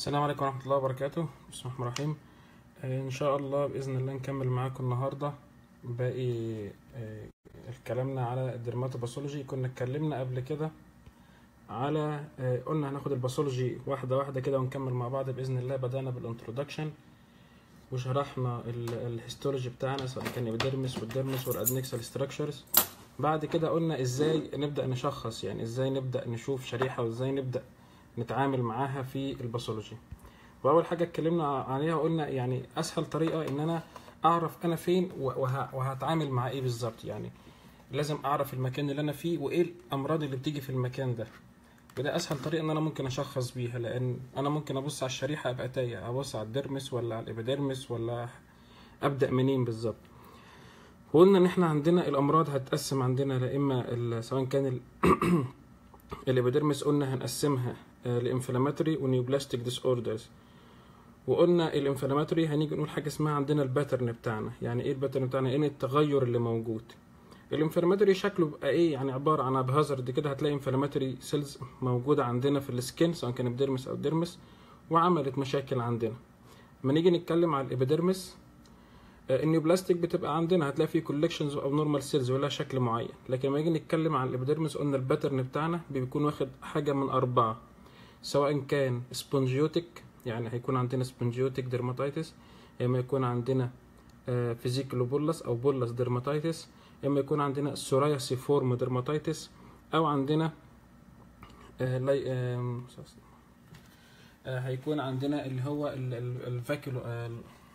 السلام عليكم ورحمة الله وبركاته بسم الله الرحمن الرحيم آه، إن شاء الله بإذن الله نكمل معاكم النهاردة باقي آه، كلامنا على الدرماتوباثولوجي كنا اتكلمنا قبل كده على آه، قلنا هناخد الباثولوجي واحدة واحدة كده ونكمل مع بعض بإذن الله بدأنا بالانترودكشن وشرحنا ال- الهيستولوجي بتاعنا سواء كان الابيديرمس والديرمس والادنكسال ستراكشرز بعد كده قلنا ازاي نبدأ نشخص يعني ازاي نبدأ نشوف شريحة وازاي نبدأ نتعامل معاها في الباثولوجي واول حاجه اتكلمنا عليها قلنا يعني اسهل طريقه ان انا اعرف انا فين وه- وهتعامل مع ايه بالظبط يعني لازم اعرف المكان اللي انا فيه وايه الامراض اللي بتيجي في المكان ده وده اسهل طريقه ان انا ممكن اشخص بيها لان انا ممكن ابص على الشريحه ابقى تايه ابص على الديرمس ولا على الابيديرمس ولا ابدا منين بالظبط وقلنا ان احنا عندنا الامراض هتقسم عندنا لا اما ال- سواء كان ال الابيديرمس قلنا هنقسمها لانفلاماتوري ونيوبلاستيك ديس اوردرز وقلنا الانفلاماتوري هنيجي نقول حاجه اسمها عندنا الباترن بتاعنا يعني ايه الباترن بتاعنا ايه التغير اللي موجود الانفلاماتوري شكله بقى ايه يعني عباره عن بهازارد كده هتلاقي انفلاماتوري سيلز موجوده عندنا في السكين سواء كان ابيديرمس او ديرمس وعملت مشاكل عندنا لما نيجي نتكلم على الابيديرمس آه، النيوبلاستيك بتبقى عندنا هتلاقي فيه كولكشنز او نورمال سيلز ولها شكل معين لكن لما نيجي نتكلم عن الابيديرمس قلنا الباترن بتاعنا بيكون واخد حاجه من اربعه سواء كان سبونجيوتيك يعني هيكون عندنا سبونجيوتيك ديرماتيتس يا اما يكون عندنا فيزيكلو بولس او بولس ديرماتيتس يا اما يكون عندنا سوراياسي فورم ديرماتيتس او عندنا آه، لاي آم، آه، هيكون عندنا اللي هو ال- ال- الفاكيولو آه،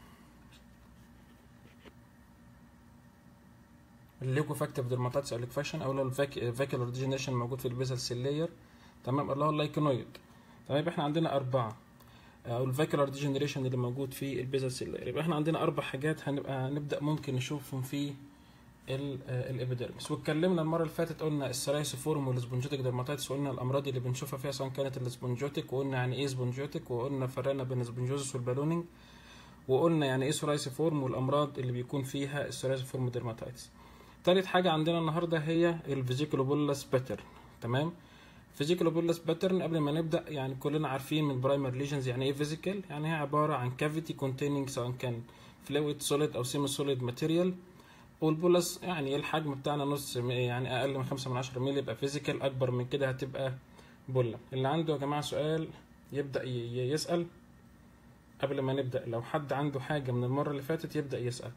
الليكوفاكتيف ديرماتيتس او ليكفاشن او اللي هو الفاكيولار ديجنريشن موجود في البيزل سيلير تمام اللي هو اللايكونويد تمام يبقى احنا عندنا اربعه او الفاكيولار ديجنريشن اللي موجود في البيزل سيلير يبقى احنا عندنا اربع حاجات هنبقى نبدا ممكن نشوفهم في ال- آه، الابيديرمس واتكلمنا المره اللي فاتت قلنا السلايسوفورم والسبونجوتيك ديرماتيتس وقلنا الامراض اللي بنشوفها فيها سواء كانت السبونجوتيك وقلنا يعني ايه سبونجوتيك وقلنا فرقنا بين السبونجوزس والبالونينج وقلنا يعني ايه سورايسيفورم والامراض اللي بيكون فيها السورايسيفورم ديرماتيتس تالت حاجه عندنا النهارده هي الفيزيكولوبولس باترن تمام فيزيكولوبولس باترن قبل ما نبدا يعني كلنا عارفين من برايمر ليجنز يعني ايه فيزيكال يعني هي عباره عن كافيتي كونتيننج سواء كان فلويد سوليد او سيمي سوليد ماتيريال والبولس يعني الحجم بتاعنا نص م- يعني اقل من خمسة من عشرة مللي يبقى فيزيكال اكبر من كده هتبقى بولة اللي عنده يا جماعه سؤال يبدا ي- ي- يسال قبل ما نبدا لو حد عنده حاجه من المره اللي فاتت يبدا يسال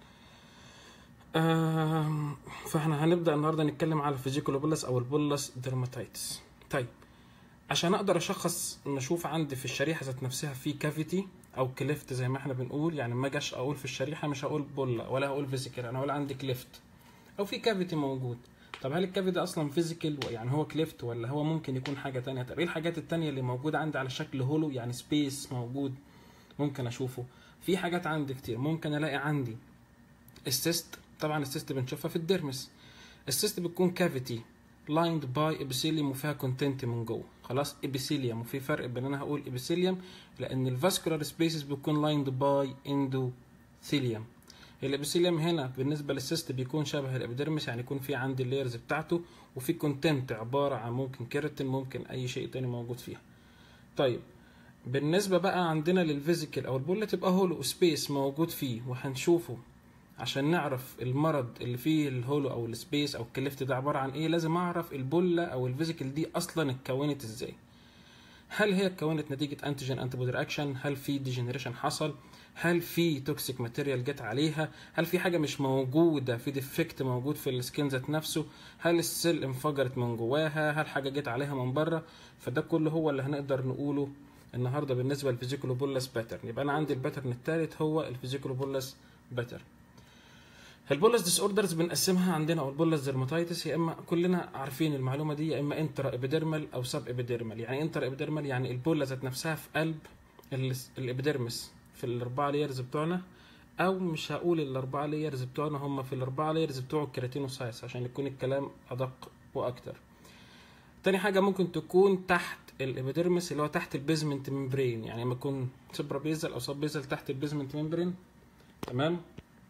آم، فاحنا هنبدا النهارده نتكلم على الفيزيكولوبولس او البولس ديرماتيتس طيب عشان اقدر اشخص نشوف عندي في الشريحه ذات نفسها في كافيتي او كليفت زي ما احنا بنقول يعني ما اجاش اقول في الشريحه مش هقول بولا ولا هقول فيزيكال انا هقول عندي كليفت او في كافيتي موجود طب هل الكافيتي ده اصلا فيزيكال يعني هو كليفت ولا هو ممكن يكون حاجه تانية طب ايه الحاجات التانية اللي موجوده عندي على شكل هولو يعني سبيس موجود ممكن اشوفه في حاجات عندي كتير ممكن الاقي عندي السيست طبعا السيست بنشوفها في الديرمس السيست بتكون كافيتي لايند باي ابيثيليوم وفيها كونتنت من جوه خلاص ابيثيليوم وفي فرق بين انا هقول ابيثيليوم لان الفاسكولار سبيسز بتكون لايند باي اندوثيليوم الابيثيليوم هنا بالنسبه للسيست بيكون شبه الابيديرمس يعني يكون في عندي اللايرز بتاعته وفي كونتنت عباره عن ممكن كيراتين ممكن اي شيء تاني موجود فيها طيب بالنسبه بقى عندنا للفيزيكال او البوله تبقى هولو سبيس موجود فيه وهنشوفه عشان نعرف المرض اللي فيه الهولو او السبيس او الكليفت ده عباره عن ايه لازم اعرف البوله او الفيزيكال دي اصلا اتكونت ازاي هل هي اتكونت نتيجه انتيجين انتي رياكشن هل في ديجنريشن حصل هل في توكسيك ماتيريال جت عليها هل في حاجه مش موجوده في ديفكت موجود في السكين ذات نفسه هل السيل انفجرت من جواها هل حاجه جت عليها من بره فده كله هو اللي هنقدر نقوله النهارده بالنسبه للفيزيكولوبولس باترن يبقى انا عندي الباترن الثالث هو الفيزيكولوبولس باترن البولس ديس اوردرز بنقسمها عندنا او البولس ديرماتيتس يا اما كلنا عارفين المعلومه دي يا اما انترا ابيديرمال او سب ابيديرمال يعني انترا ابيديرمال يعني البوله ذات نفسها في قلب ال- الابيديرمس في الاربعه ليرز بتوعنا او مش هقول الاربعه ليرز بتوعنا هم في الاربعه ليرز بتوع الكيراتينوسايتس عشان يكون الكلام ادق واكتر تاني حاجه ممكن تكون تحت الابيديرمس اللي هو تحت البيزمنت ممبرين يعني لما يكون سوبرا بيزل او سب بيزل تحت البيزمنت ممبرين تمام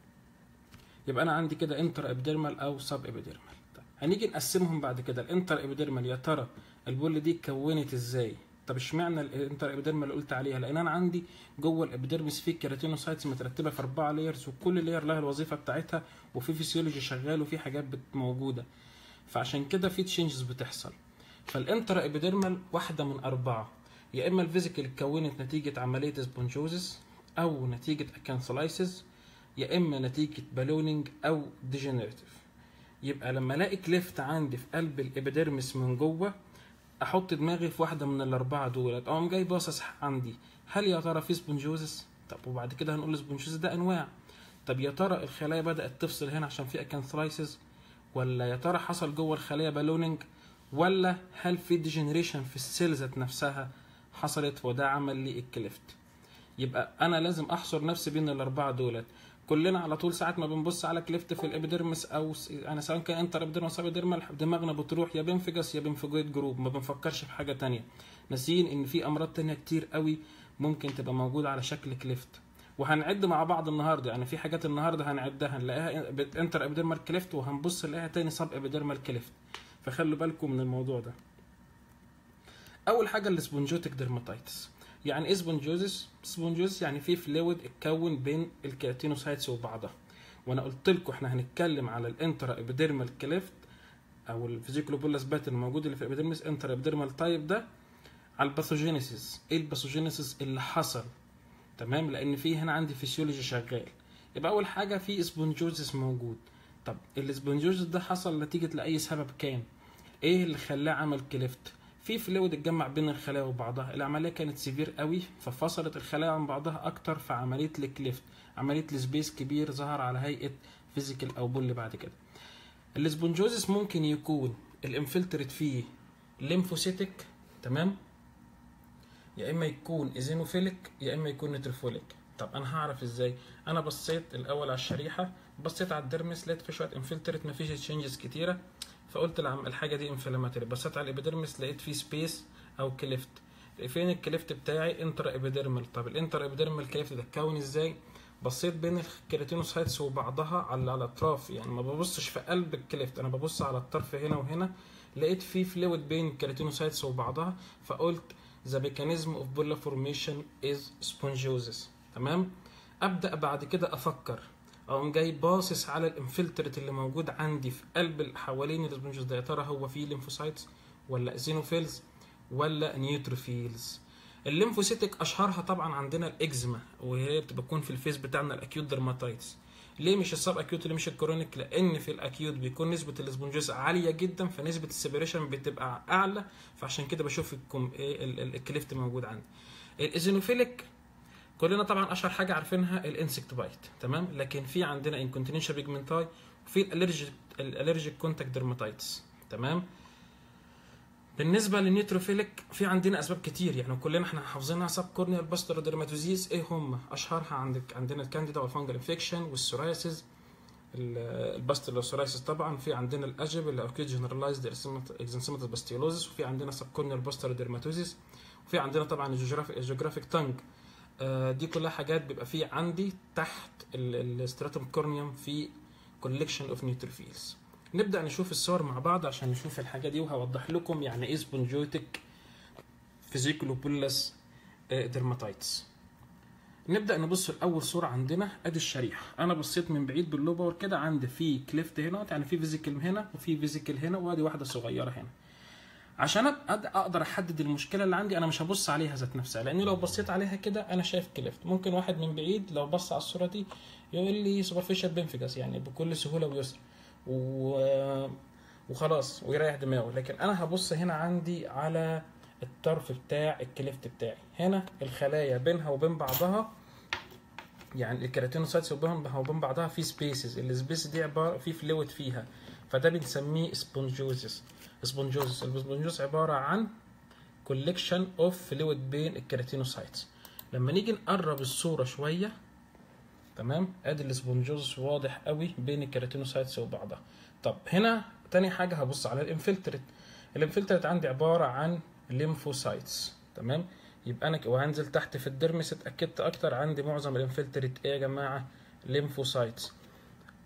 يبقى انا عندي كده انتر ابيديرمال او سب ابيديرمال طيب هنيجي نقسمهم بعد كده الانتر ابيديرمال يا ترى البول دي اتكونت ازاي طب اشمعنى الانتر ابيديرمال اللي قلت عليها لان انا عندي جوه الابيديرمس في كيراتينوسايتس مترتبه في اربعه لايرز وكل لاير لها الوظيفه بتاعتها وفي فيسيولوجي شغال وفي حاجات بت- موجوده فعشان كده في تشينجز بتحصل فالانتر ابيديرمال واحده من اربعه يا اما الفيزيكال اتكونت نتيجه عمليه سبونجوزس او نتيجه اكانثولايسيس يا اما نتيجه بالونينج او ديجنريتيف يبقى لما الاقي كليفت عندي في قلب الابيديرمس من جوه احط دماغي في واحده من الاربعه دول اقوم جاي باصص عندي هل يا ترى في سبونجوزس طب وبعد كده هنقول السبونجوزس ده انواع طب يا ترى الخلايا بدات تفصل هنا عشان في اكانثرايسيس ولا يا ترى حصل جوه الخليه بالونينج ولا هل في ديجنريشن في السيل ذات نفسها حصلت وده عمل لي الكليفت يبقى انا لازم احصر نفسي بين الاربعه دولت كلنا على طول ساعات ما بنبص على كليفت في الابيديرمس او س- انا سواء كان انتر ابيديرمس او ابيديرمال دماغنا بتروح يا بنفجس يا بنفجويد جروب ما بنفكرش في حاجه تانية ناسيين ان في امراض تانية كتير قوي ممكن تبقى موجوده على شكل كليفت وهنعد مع بعض النهارده يعني في حاجات النهارده هنعدها هنلاقيها بت- انتر ابيديرمال كليفت وهنبص نلاقيها تاني سب ابيديرمال كليفت فخلوا بالكم من الموضوع ده اول حاجه السبونجوتيك ديرماتيتس يعني ايه سبونجوزس سبونجوزس يعني في فلويد اتكون بين الكيراتينوسايتس وبعضها وانا قلت لكم احنا هنتكلم على الانترا ابيديرمال كليفت او الفيزيكولوبولاس باتن الموجود اللي في الابيديرمس انترا ابيديرمال تايب ده على الباثوجينيسيس ايه الباثوجينيسيس اللي حصل تمام لان في هنا عندي فيسيولوجي شغال يبقى اول حاجه في سبونجوزس موجود طب السبونجوزس ده حصل نتيجه لاي سبب كان ايه اللي خلاه عمل كليفت في فلويد اتجمع بين الخلايا وبعضها العمليه كانت سيفير قوي ففصلت الخلايا عن بعضها اكتر فعمليه الكليفت عمليه السبيس كبير ظهر على هيئه فيزيكال او بول بعد كده السبونجوزس ممكن يكون الانفلترت فيه ليمفوسيتك تمام يا اما يكون ايزينوفيليك يا اما يكون نيتروفيليك طب انا هعرف ازاي انا بصيت الاول على الشريحه بصيت على الديرمس لقيت في شويه انفلترت مفيش تشينجز كتيره فقلت العم الحاجه دي انفلاماتوري بصيت على الابيديرمس لقيت فيه سبيس او كليفت فين الكليفت بتاعي انتر ابيديرمال طب الانتر ابيديرمال كليفت ده اتكون ازاي بصيت بين الكيراتينوسايتس وبعضها على على الاطراف يعني ما ببصش في قلب الكليفت انا ببص على الطرف هنا وهنا لقيت في فلويد بين الكيراتينوسايتس وبعضها فقلت the mechanism of bulla formation is spongiosis تمام ابدا بعد كده افكر اقوم جاي باصص على الانفلترت اللي موجود عندي في قلب ال- حوالين السبونجوز ده يا ترى هو فيه ليمفوسايتس ولا زينوفيلز ولا نيوتروفيلز الليمفوسيتك اشهرها طبعا عندنا الاكزيما وهي بتكون في الفيس بتاعنا الاكيوت درماتايتس ليه مش السب اكيوت اللي مش الكرونيك لان في الاكيوت بيكون نسبه الاسبونجوز عاليه جدا فنسبه السيبريشن بتبقى اعلى فعشان كده بشوف الكم... إيه ال- ال- الكليفت موجود عندي الايزينوفيليك كلنا طبعا اشهر حاجه عارفينها الانسكت بايت تمام لكن في عندنا انكونتينيشن بيجمنتاي وفي الالرجيك الالرجيك كونتاكت ديرماتايتس تمام بالنسبه للنيتروفيليك في عندنا اسباب كتير يعني كلنا احنا حافظينها سب كورنيال باستر ديرماتوزيز ايه هم اشهرها عندك عندنا الكانديدا والفانجل انفكشن والسورايسيس الباستيلوسورايسيس طبعا في عندنا الاجب اللي اكيد جنرالايزد اكزنسيماتس باستيولوزيس وفي عندنا سب كورنيال باستر ديرماتوزيس وفي عندنا طبعا الجيوغرافيك تانج آه، دي كلها حاجات بيبقى في عندي تحت الستراتوم كورنيوم في كولكشن اوف نيوتروفيلز نبدا نشوف الصور مع بعض عشان نشوف الحاجه دي وهوضح لكم يعني ايه سبونجوتيك فيزيكولوبولس ديرماتايتس نبدا نبص لاول صوره عندنا ادي الشريحه انا بصيت من بعيد باللوبر كده عندي في كليفت هنا يعني في فيزيكال هنا وفي فيزيكال هنا وادي واحده صغيره هنا عشان أبقى- اقدر احدد المشكله اللي عندي انا مش هبص عليها ذات نفسها لان لو بصيت عليها كده انا شايف كليفت ممكن واحد من بعيد لو بص على الصوره دي يقول لي سوبرفيشال بنفجس يعني بكل سهوله ويسر و... وخلاص ويريح دماغه لكن انا هبص هنا عندي على الطرف بتاع الكليفت بتاعي هنا الخلايا بينها وبين بعضها يعني الكيراتينوسايتس وبينها وبين بعضها في سبيسز السبيس دي عباره في فلويد فيها فده بنسميه سبونجوزس سبونجوزس السبونجوز عباره عن كولكشن اوف فلويد بين الكيراتينوسايتس لما نيجي نقرب الصوره شويه تمام ادي السبونجوزس واضح قوي بين الكيراتينوسايتس وبعضها طب هنا تاني حاجه هبص على الانفلتريت الانفلتريت عندي عباره عن ليمفوسايتس تمام يبقى انا ك- وهنزل تحت في الدرمس اتاكدت اكتر عندي معظم الانفلتريت ايه يا جماعه ليمفوسايتس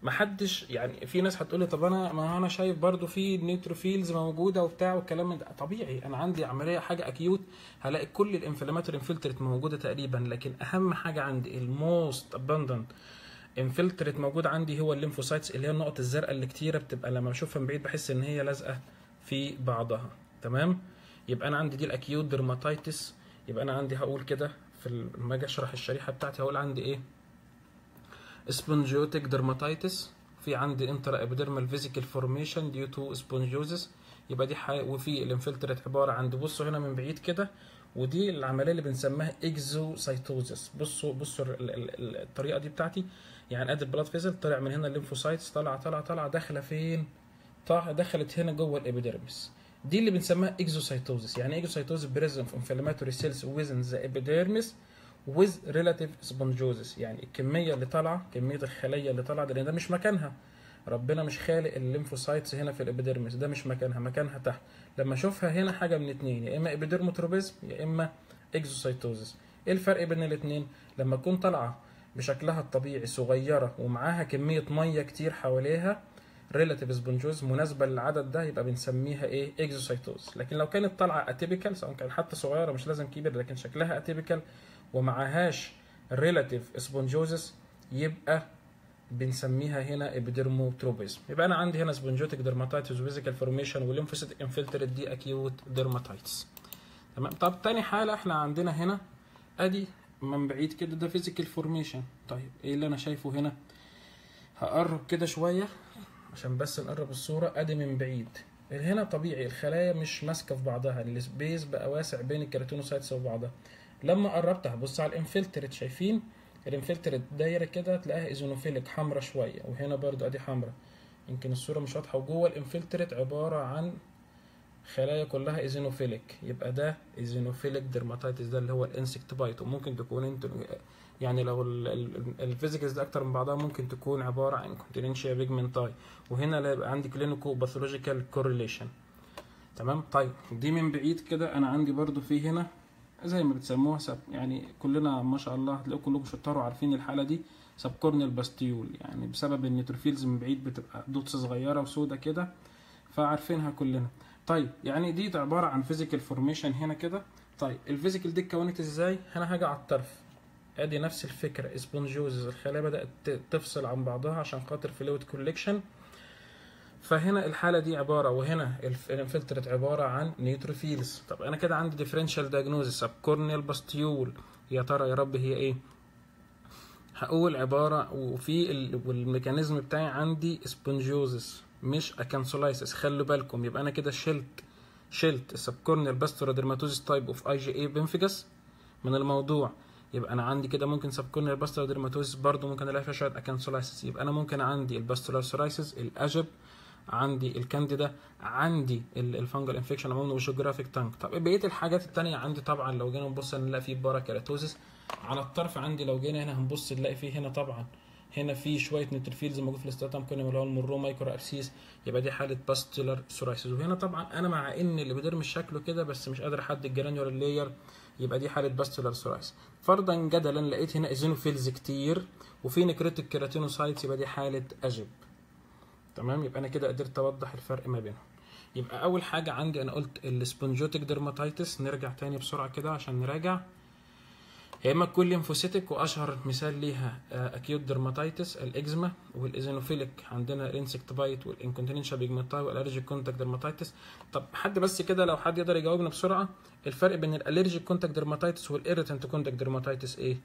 محدش يعني في ناس هتقول لي طب انا ما انا شايف برضو في نيوتروفيلز موجوده وبتاع والكلام من ده طبيعي انا عندي عمليه حاجه اكيوت هلاقي كل الانفلاماتوري انفلترت موجوده تقريبا لكن اهم حاجه عندي الموست اباندنت انفلترت موجود عندي هو الليمفوسايتس اللي هي النقط الزرقاء اللي كتيره بتبقى لما بشوفها من بعيد بحس ان هي لازقه في بعضها تمام يبقى انا عندي دي الاكيوت درماتايتس يبقى انا عندي هقول كده في لما اجي اشرح الشريحه بتاعتي هقول عندي ايه سبونجيوتيك درماتايتس في عندي انترا ابيديرمال فيزيكال فورميشن ديو تو سبونجيوزس يبقى دي حاجه وفي الانفلتريت عباره عن بصوا هنا من بعيد كده ودي العمليه اللي بنسميها اكزوسايتوزس بصوا بصوا ال- ال- ال- الطريقه دي بتاعتي يعني ادي البلاد فيزل طلع من هنا الليمفوسايتس طالعه طالعه طالعه داخله فين طالعه دخلت هنا جوه الابيديرمس دي اللي بنسميها اكزوسايتوزس يعني اكزوسايتوزس بريزنت اوف انفلاماتوري سيلز ويزن ذا ابيديرمس with relative spongosis يعني الكميه اللي طالعه كميه الخليه اللي طالعه ده لان ده مش مكانها ربنا مش خالق الليمفوسايتس هنا في الابيديرمس ده مش مكانها مكانها تحت لما اشوفها هنا حاجه من اتنين يا اما ابيديرموتروبيزم يا اما اكزوسايتوزس ايه الفرق بين الاتنين لما تكون طالعه بشكلها الطبيعي صغيره ومعاها كميه ميه كتير حواليها ريلاتيف سبونجوز مناسبه للعدد ده يبقى بنسميها ايه اكزوسايتوز لكن لو كانت طالعه اتيبيكال سواء كان حتى صغيره مش لازم كبير لكن شكلها اتيبيكال ومعهاش ريلاتيف سبونجوزس يبقى بنسميها هنا ابيديرموتروبيزم يبقى انا عندي هنا سبونجوتيك ديرماتايتس وفيزيكال فورميشن وليمفوسيتك انفلتريت دي اكيوت ديرماتايتس تمام طب تاني حاله احنا عندنا هنا ادي من بعيد كده ده فيزيكال فورميشن طيب ايه اللي انا شايفه هنا هقرب كده شويه عشان بس نقرب الصوره ادي من بعيد هنا طبيعي الخلايا مش ماسكه في بعضها السبيس بقى واسع بين الكيراتينوسايتس وبعضها لما قربت هبص على الانفلتريت شايفين الانفلتريت دايره كده تلاقيها ايزونوفيليك حمرا شويه وهنا برضو ادي حمرا يمكن الصوره مش واضحه وجوه الانفلتريت عباره عن خلايا كلها ايزينوفيليك يبقى ده ايزينوفيليك ديرماتايتس ده اللي هو الانسكت بايت وممكن تكون انت يعني لو الفيزيكالز ده اكتر من بعضها ممكن تكون عباره عن كونتيننشيا بيجمنتاي وهنا لا يبقى عندي كلينيكو باثولوجيكال كورليشن تمام طيب دي من بعيد كده انا عندي برضو في هنا زي ما بتسموها سب يعني كلنا ما شاء الله هتلاقوا كلكم شطار وعارفين الحاله دي سب كورنيال باستيول يعني بسبب النيتروفيلز من بعيد بتبقى دوتس صغيره وسودة كده فعارفينها كلنا طيب يعني دي عباره عن فيزيكال فورميشن هنا كده طيب الفيزيكال دي اتكونت ازاي هنا هاجي على الطرف ادي نفس الفكره اسبونجوز الخلايا بدات تفصل عن بعضها عشان خاطر فلويد كوليكشن فهنا الحاله دي عباره وهنا الانفلترت عباره عن نيوتروفيلز طب انا كده عندي ديفرنشال دايجنوزس سب كورنيال باستيول يا ترى يا رب هي ايه هقول عباره وفي ال... والميكانيزم بتاعي عندي سبونجوزس مش اكانسولايسس خلوا بالكم يبقى انا كده شلت شلت السب كورنيال باستورا ديرماتوزيس تايب اوف اي جي اي بنفيجاس من الموضوع يبقى انا عندي كده ممكن سب كورنيال باستورا ديرماتوزيس برضو ممكن الاقي فيها شويه اكانسولايسس يبقى انا ممكن عندي الباستولار سورايسيس الاجب عندي الكانديدا عندي الفانجل انفكشن عموما والجيوغرافيك تانك طب بقيه الحاجات التانية عندي طبعا لو جينا نبص نلاقي فيه باراكيراتوزيس على الطرف عندي لو جينا هنا هنبص نلاقي فيه هنا طبعا هنا في شويه نيتروفيلز موجود في الاستاتام كونيوم اللي هو المرو مايكرو ابسيس يبقى دي حاله باستولار سورايسيس وهنا طبعا انا مع ان الابيديرمس شكله كده بس مش قادر احدد الجرانيولار لاير يبقى دي حاله باستولار سورايسيس فرضا جدلا لقيت هنا ايزينوفيلز كتير وفي نكريتيك كيراتينوسايتس يبقى دي حاله اجب تمام يبقى انا كده قدرت اوضح الفرق ما بينهم يبقى اول حاجه عندي انا قلت السبونجوتيك ديرماتايتس نرجع تاني بسرعه كده عشان نراجع يا اما تكون ليمفوسيتك واشهر مثال ليها اكيوت ديرماتايتس الاكزيما والايزينوفيليك عندنا الانسكت بايت والانكونتينشال بيجمنتاي والالرجيك كونتاكت ديرماتايتس طب حد بس كده لو حد يقدر يجاوبنا بسرعه الفرق بين الالرجيك كونتاكت ديرماتايتس والايريتنت كونتاكت ديرماتايتس ايه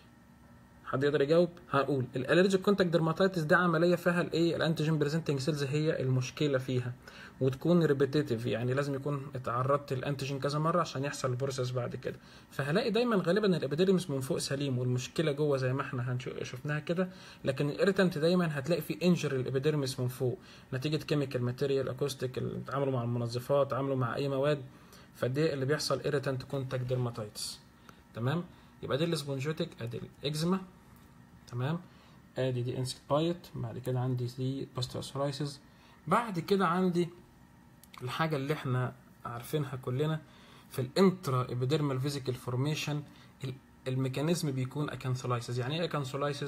حد يقدر يجاوب هقول الالرجيك كونتاكت ديرماتايتس ده عمليه فيها الايه الانتيجين بريزنتنج سيلز هي المشكله فيها وتكون ريبيتيتيف يعني لازم يكون اتعرضت للانتيجين كذا مره عشان يحصل البروسيس بعد كده فهلاقي دايما غالبا الابيديرمس من فوق سليم والمشكله جوه زي ما احنا شفناها كده لكن الاريتنت دايما هتلاقي في انجر الابيديرمس من فوق نتيجه كيميكال ماتيريال اكوستيك اللي اتعاملوا مع المنظفات اتعاملوا مع اي مواد فدي اللي بيحصل irritant كونتاكت ديرماتايتس تمام يبقى دي السبونجوتيك ادي الاكزيما تمام ادي دي انسكت بايت بعد كده عندي دي باستوسورايسيس بعد كده عندي الحاجه اللي احنا عارفينها كلنا في الانترا ابيديرمال فيزيكال فورميشن الميكانيزم بيكون اكانثولايسيس يعني ايه اكانثولايسيس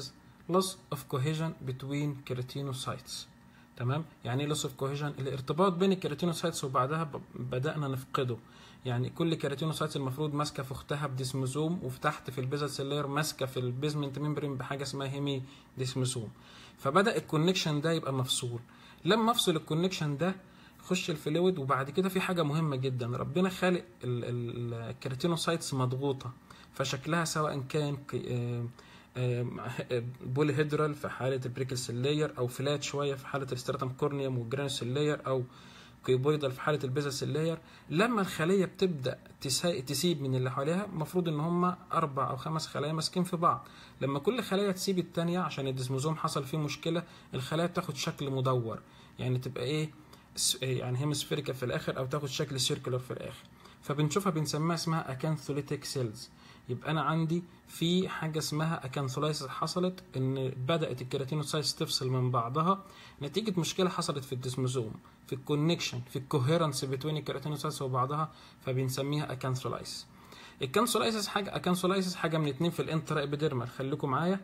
loss of cohesion between keratinocytes تمام يعني ايه loss of cohesion الارتباط بين الكيراتينوسايتس وبعدها ب- بدأنا نفقده يعني كل كيراتينوسايتس المفروض ماسكه في اختها بديسموزوم وفي تحت في البيزل سيلير ماسكه في البيزمنت ممبرين بحاجه اسمها هيمي ديسموزوم فبدأ الكونكشن ده يبقى مفصول لما افصل الكونكشن ده خش الفلويد وبعد كده في حاجه مهمه جدا ربنا خالق ال- ال- الكيراتينوسايتس مضغوطه فشكلها سواء كان ك- آه، آه، بولي هيدرال في حاله البريكل سيلير او فلات شويه في حاله الستراتم كورنيوم والجرانوس سيلير او كيبويدال في حاله البيزل سيلير لما الخليه بتبدا تسا- تسيب من اللي حواليها المفروض ان هم اربع او خمس خلايا ماسكين في بعض لما كل خلايا تسيب التانية عشان الديسموزوم حصل فيه مشكله الخلايا بتاخد شكل مدور يعني تبقى ايه س- يعني هيمسفيريكال في الاخر او تاخد شكل سيركولار في الاخر فبنشوفها بنسميها اسمها اكانثوليتيك سيلز يبقى انا عندي في حاجه اسمها اكانثولايسيس حصلت ان بدات الكيراتينوسايتس تفصل من بعضها نتيجه مشكله حصلت في الديسموزوم في الكونكشن في الكوهيرنس بين الكيراتينوسايتس وبعضها فبنسميها اكانثولايسيس الكانثولايسيس حاجه اكانثولايسيس حاجه من اتنين في الانترا ابيديرمال خليكم معايا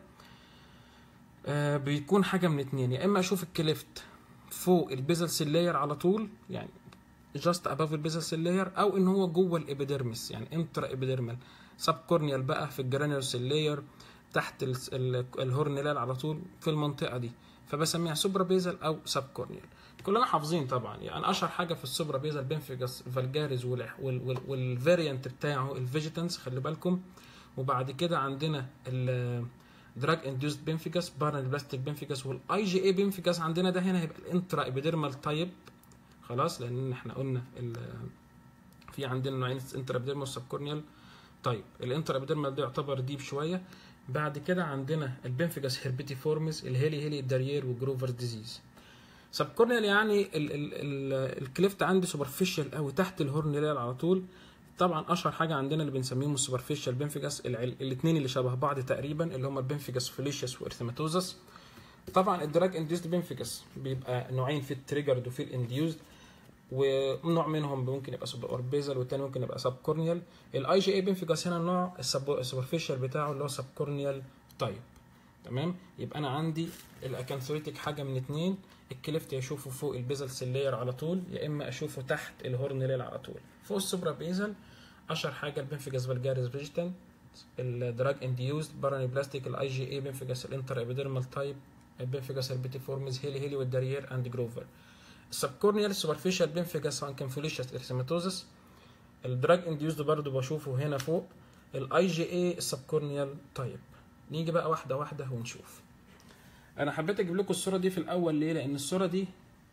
آه بيكون حاجه من اتنين يا اما اشوف الكليفت فوق البيزل سيلاير على طول يعني جاست اباف البيزل سيلاير او ان هو جوه الابيديرمس يعني انترا ابيديرمال سب كورنيال بقى في الجرانيول سيلاير تحت ال- ال- الهورنيلال على طول في المنطقه دي فبسميها سوبرا بيزل او سب كورنيال كلنا حافظين طبعا يعني اشهر حاجه في السوبرا بيزل بنفيجاس فالجاريز والفاريانت بتاعه الفيجيتانس خلي بالكم وبعد كده عندنا ال دراج اندوست بنفيجاس بارن بلاستيك بنفيجاس والاي جي اي بنفيجاس عندنا ده هنا هيبقى الانترا ابيديرمال تايب خلاص لان احنا قلنا ال- في عندنا نوعين انترا ابيديرمال والسبكورنيال طيب الانترا ابيديرمال ده يعتبر ديب شويه بعد كده عندنا البنفيجاس هيربيتي فورمز الهيلي هيلي الدارير وجروفر ديزيز سبكورنيال يعني ال ال ال الكليفت عندي سوبرفيشال قوي تحت الهورنيال على طول طبعا اشهر حاجه عندنا اللي بنسميهم السوبرفيشال بنفيجاس الاثنين اللي شبه بعض تقريبا اللي هم البنفيجاس فوليشيوس وارثيماتوزس طبعا الدراج انديوزد بنفيجاس بيبقى نوعين في التريجرد وفي الانديوزد ونوع منهم ممكن يبقى سوبر اوربيزال والتاني ممكن يبقى سب كورنيال الاي جي اي بنفيجاس هنا النوع السوبرفيشال بتاعه اللي هو سب كورنيال تايب تمام يبقى انا عندي الاكانثوريتك حاجه من اتنين الكليفت اشوفه فوق البيزل سيلير على طول يا اما اشوفه تحت الهورنيل على طول فوق السوبرا بيزل اشهر حاجه البنفيجاس فالجاريس فيجيتان الدراج انديوزد باراني بلاستيك الاي جي اي بنفيجاس الانتر ابيديرمال تايب البنفيجاس البيتيفورمز هيلي هيلي والدارير اند جروفر السبكورنيال سوبرفيشال بنفيجاس سواء كان فوليشيوس ارثيماتوزس الدراج انديوزد برضو بشوفه هنا فوق الاي جي اي السبكورنيال تايب نيجي بقى واحده واحده ونشوف انا حبيت اجيب لكم الصوره دي في الاول ليه لان الصوره دي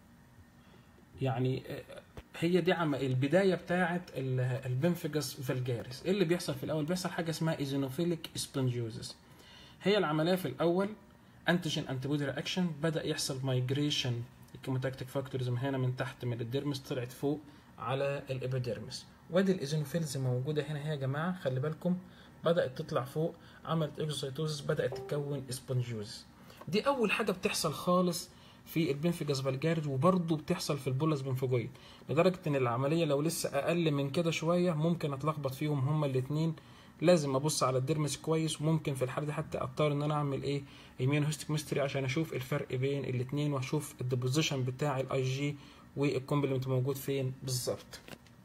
يعني آه، هي دي عم البدايه بتاعه البنفيجاس فالجاريس ايه اللي بيحصل في الاول بيحصل حاجه اسمها ايزينوفيليك سبونجيوزس هي العمليه في الاول انتيجين انتيبودي رياكشن بدا يحصل مايجريشن الكيموتاكتيك فاكتورز من هنا من تحت من الديرمس طلعت فوق على الابيديرمس وادي الايزينوفيلز موجوده هنا هي يا جماعه خلي بالكم بدات تطلع فوق عملت اكزوسيتوزس بدات تكون سبونجيوز دي اول حاجه بتحصل خالص في البنفيجاس فالجارد وبرضه بتحصل في البولس بنفجويد لدرجه ان العمليه لو لسه اقل من كده شويه ممكن اتلخبط فيهم هما الاثنين لازم ابص على الديرمس كويس وممكن في الحاله دي حتى اضطر ان انا اعمل ايه ايميون هيستوكيمستري عشان اشوف الفرق بين الاثنين واشوف الديبوزيشن بتاع الاي جي والكومبلمنت موجود فين بالظبط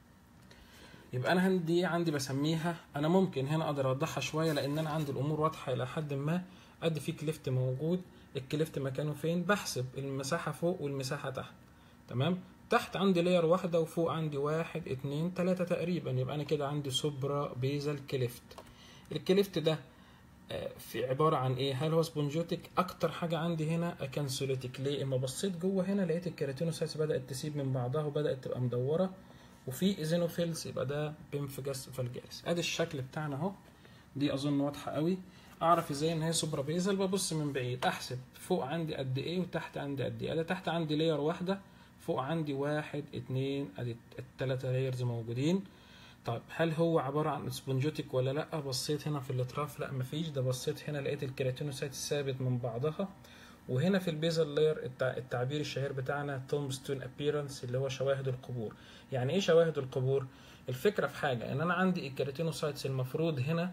يبقى انا عندي عندي بسميها انا ممكن هنا اقدر اوضحها شويه لان انا عندي الامور واضحه الى حد ما ادي في كليفت موجود الكليفت مكانه فين بحسب المساحه فوق والمساحه تحت تمام تحت عندي لاير واحدة وفوق عندي واحد اتنين تلاتة تقريبا يبقى أنا كده عندي سوبرا بيزل كليفت الكليفت ده آه، في عبارة عن إيه؟ هل هو سبونجوتيك؟ أكتر حاجة عندي هنا أكنسوليتيك ليه؟ إما بصيت جوه هنا لقيت الكيراتينوسايتس بدأت تسيب من بعضها وبدأت تبقى مدورة وفي ايزينوفيلز يبقى ده بيمفجاس فالجاريس ادي الشكل بتاعنا اهو دي اظن واضحه قوي اعرف ازاي ان هي سوبرا بيزل ببص من بعيد احسب فوق عندي قد ايه وتحت عندي قد ايه انا تحت عندي لاير واحده فوق عندي واحد اتنين ادي التلاتة لايرز موجودين طيب هل هو عبارة عن سبونجوتيك ولا لا بصيت هنا في الاطراف لا مفيش ده بصيت هنا لقيت الكيراتينوسايت ثابت من بعضها وهنا في البيزل لاير التع- التعبير الشهير بتاعنا تومبستون ابييرنس اللي هو شواهد القبور يعني ايه شواهد القبور الفكره في حاجه ان انا عندي الكيراتينوسايتس المفروض هنا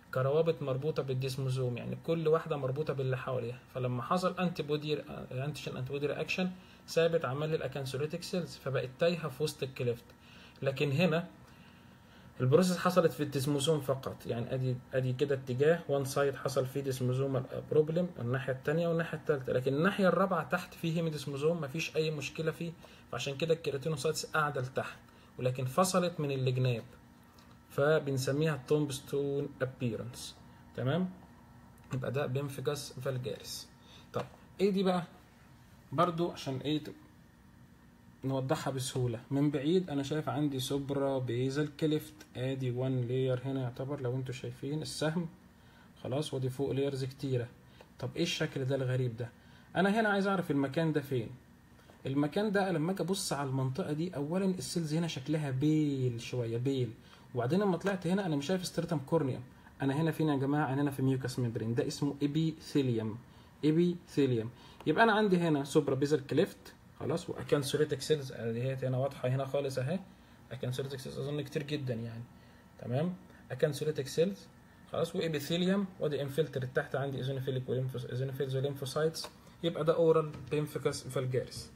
كروابط مربوطه بالديسموزوم يعني كل واحده مربوطه باللي حواليها فلما حصل انتي بودي انتيجين انتي بودي رياكشن ثابت عمل لي الاكانسوليتيك سيلز فبقت تايهه في وسط الكليفت لكن هنا البروسيس حصلت في الديسموزوم فقط يعني ادي ادي كده اتجاه وان سايد حصل فيه ديسموزوم بروبلم الناحيه الثانيه والناحيه الثالثه لكن الناحيه الرابعه تحت فيه هيموديسموزوم مفيش اي مشكله فيه فعشان كده الكيراتينوسايتس قاعده لتحت ولكن فصلت من الجناب فبنسميها تومبستون ابييرنس تمام يبقى ده بينفجاس فالجاريس طب ايه دي بقى برضو عشان ايه نوضحها بسهولة من بعيد انا شايف عندي سوبرا بيزل كليفت ادي وان لاير هنا يعتبر لو انتوا شايفين السهم خلاص ودي فوق لايرز كتيرة طب ايه الشكل ده الغريب ده انا هنا عايز اعرف المكان ده فين المكان ده لما اجي ابص على المنطقة دي اولا السيلز هنا شكلها بيل شوية بيل وبعدين لما طلعت هنا انا مش شايف ستريتم كورنيوم انا هنا فين يا جماعه انا هنا في ميوكاس ميمبرين ده اسمه ابيثيليوم ابيثيليوم يبقى انا عندي هنا سوبرا بيزل كليفت خلاص واكانسوليتك سيلز دي هنا واضحه هنا خالص اهي اكانسوليتك سيلز اظن كتير جدا يعني تمام اكانسوليتك سيلز خلاص وابيثيليوم وادي انفلتر تحت عندي ايزونوفيليك ايزونوفيلز وليمفوسايتس يبقى ده اورال بينفيكاس فالجاريس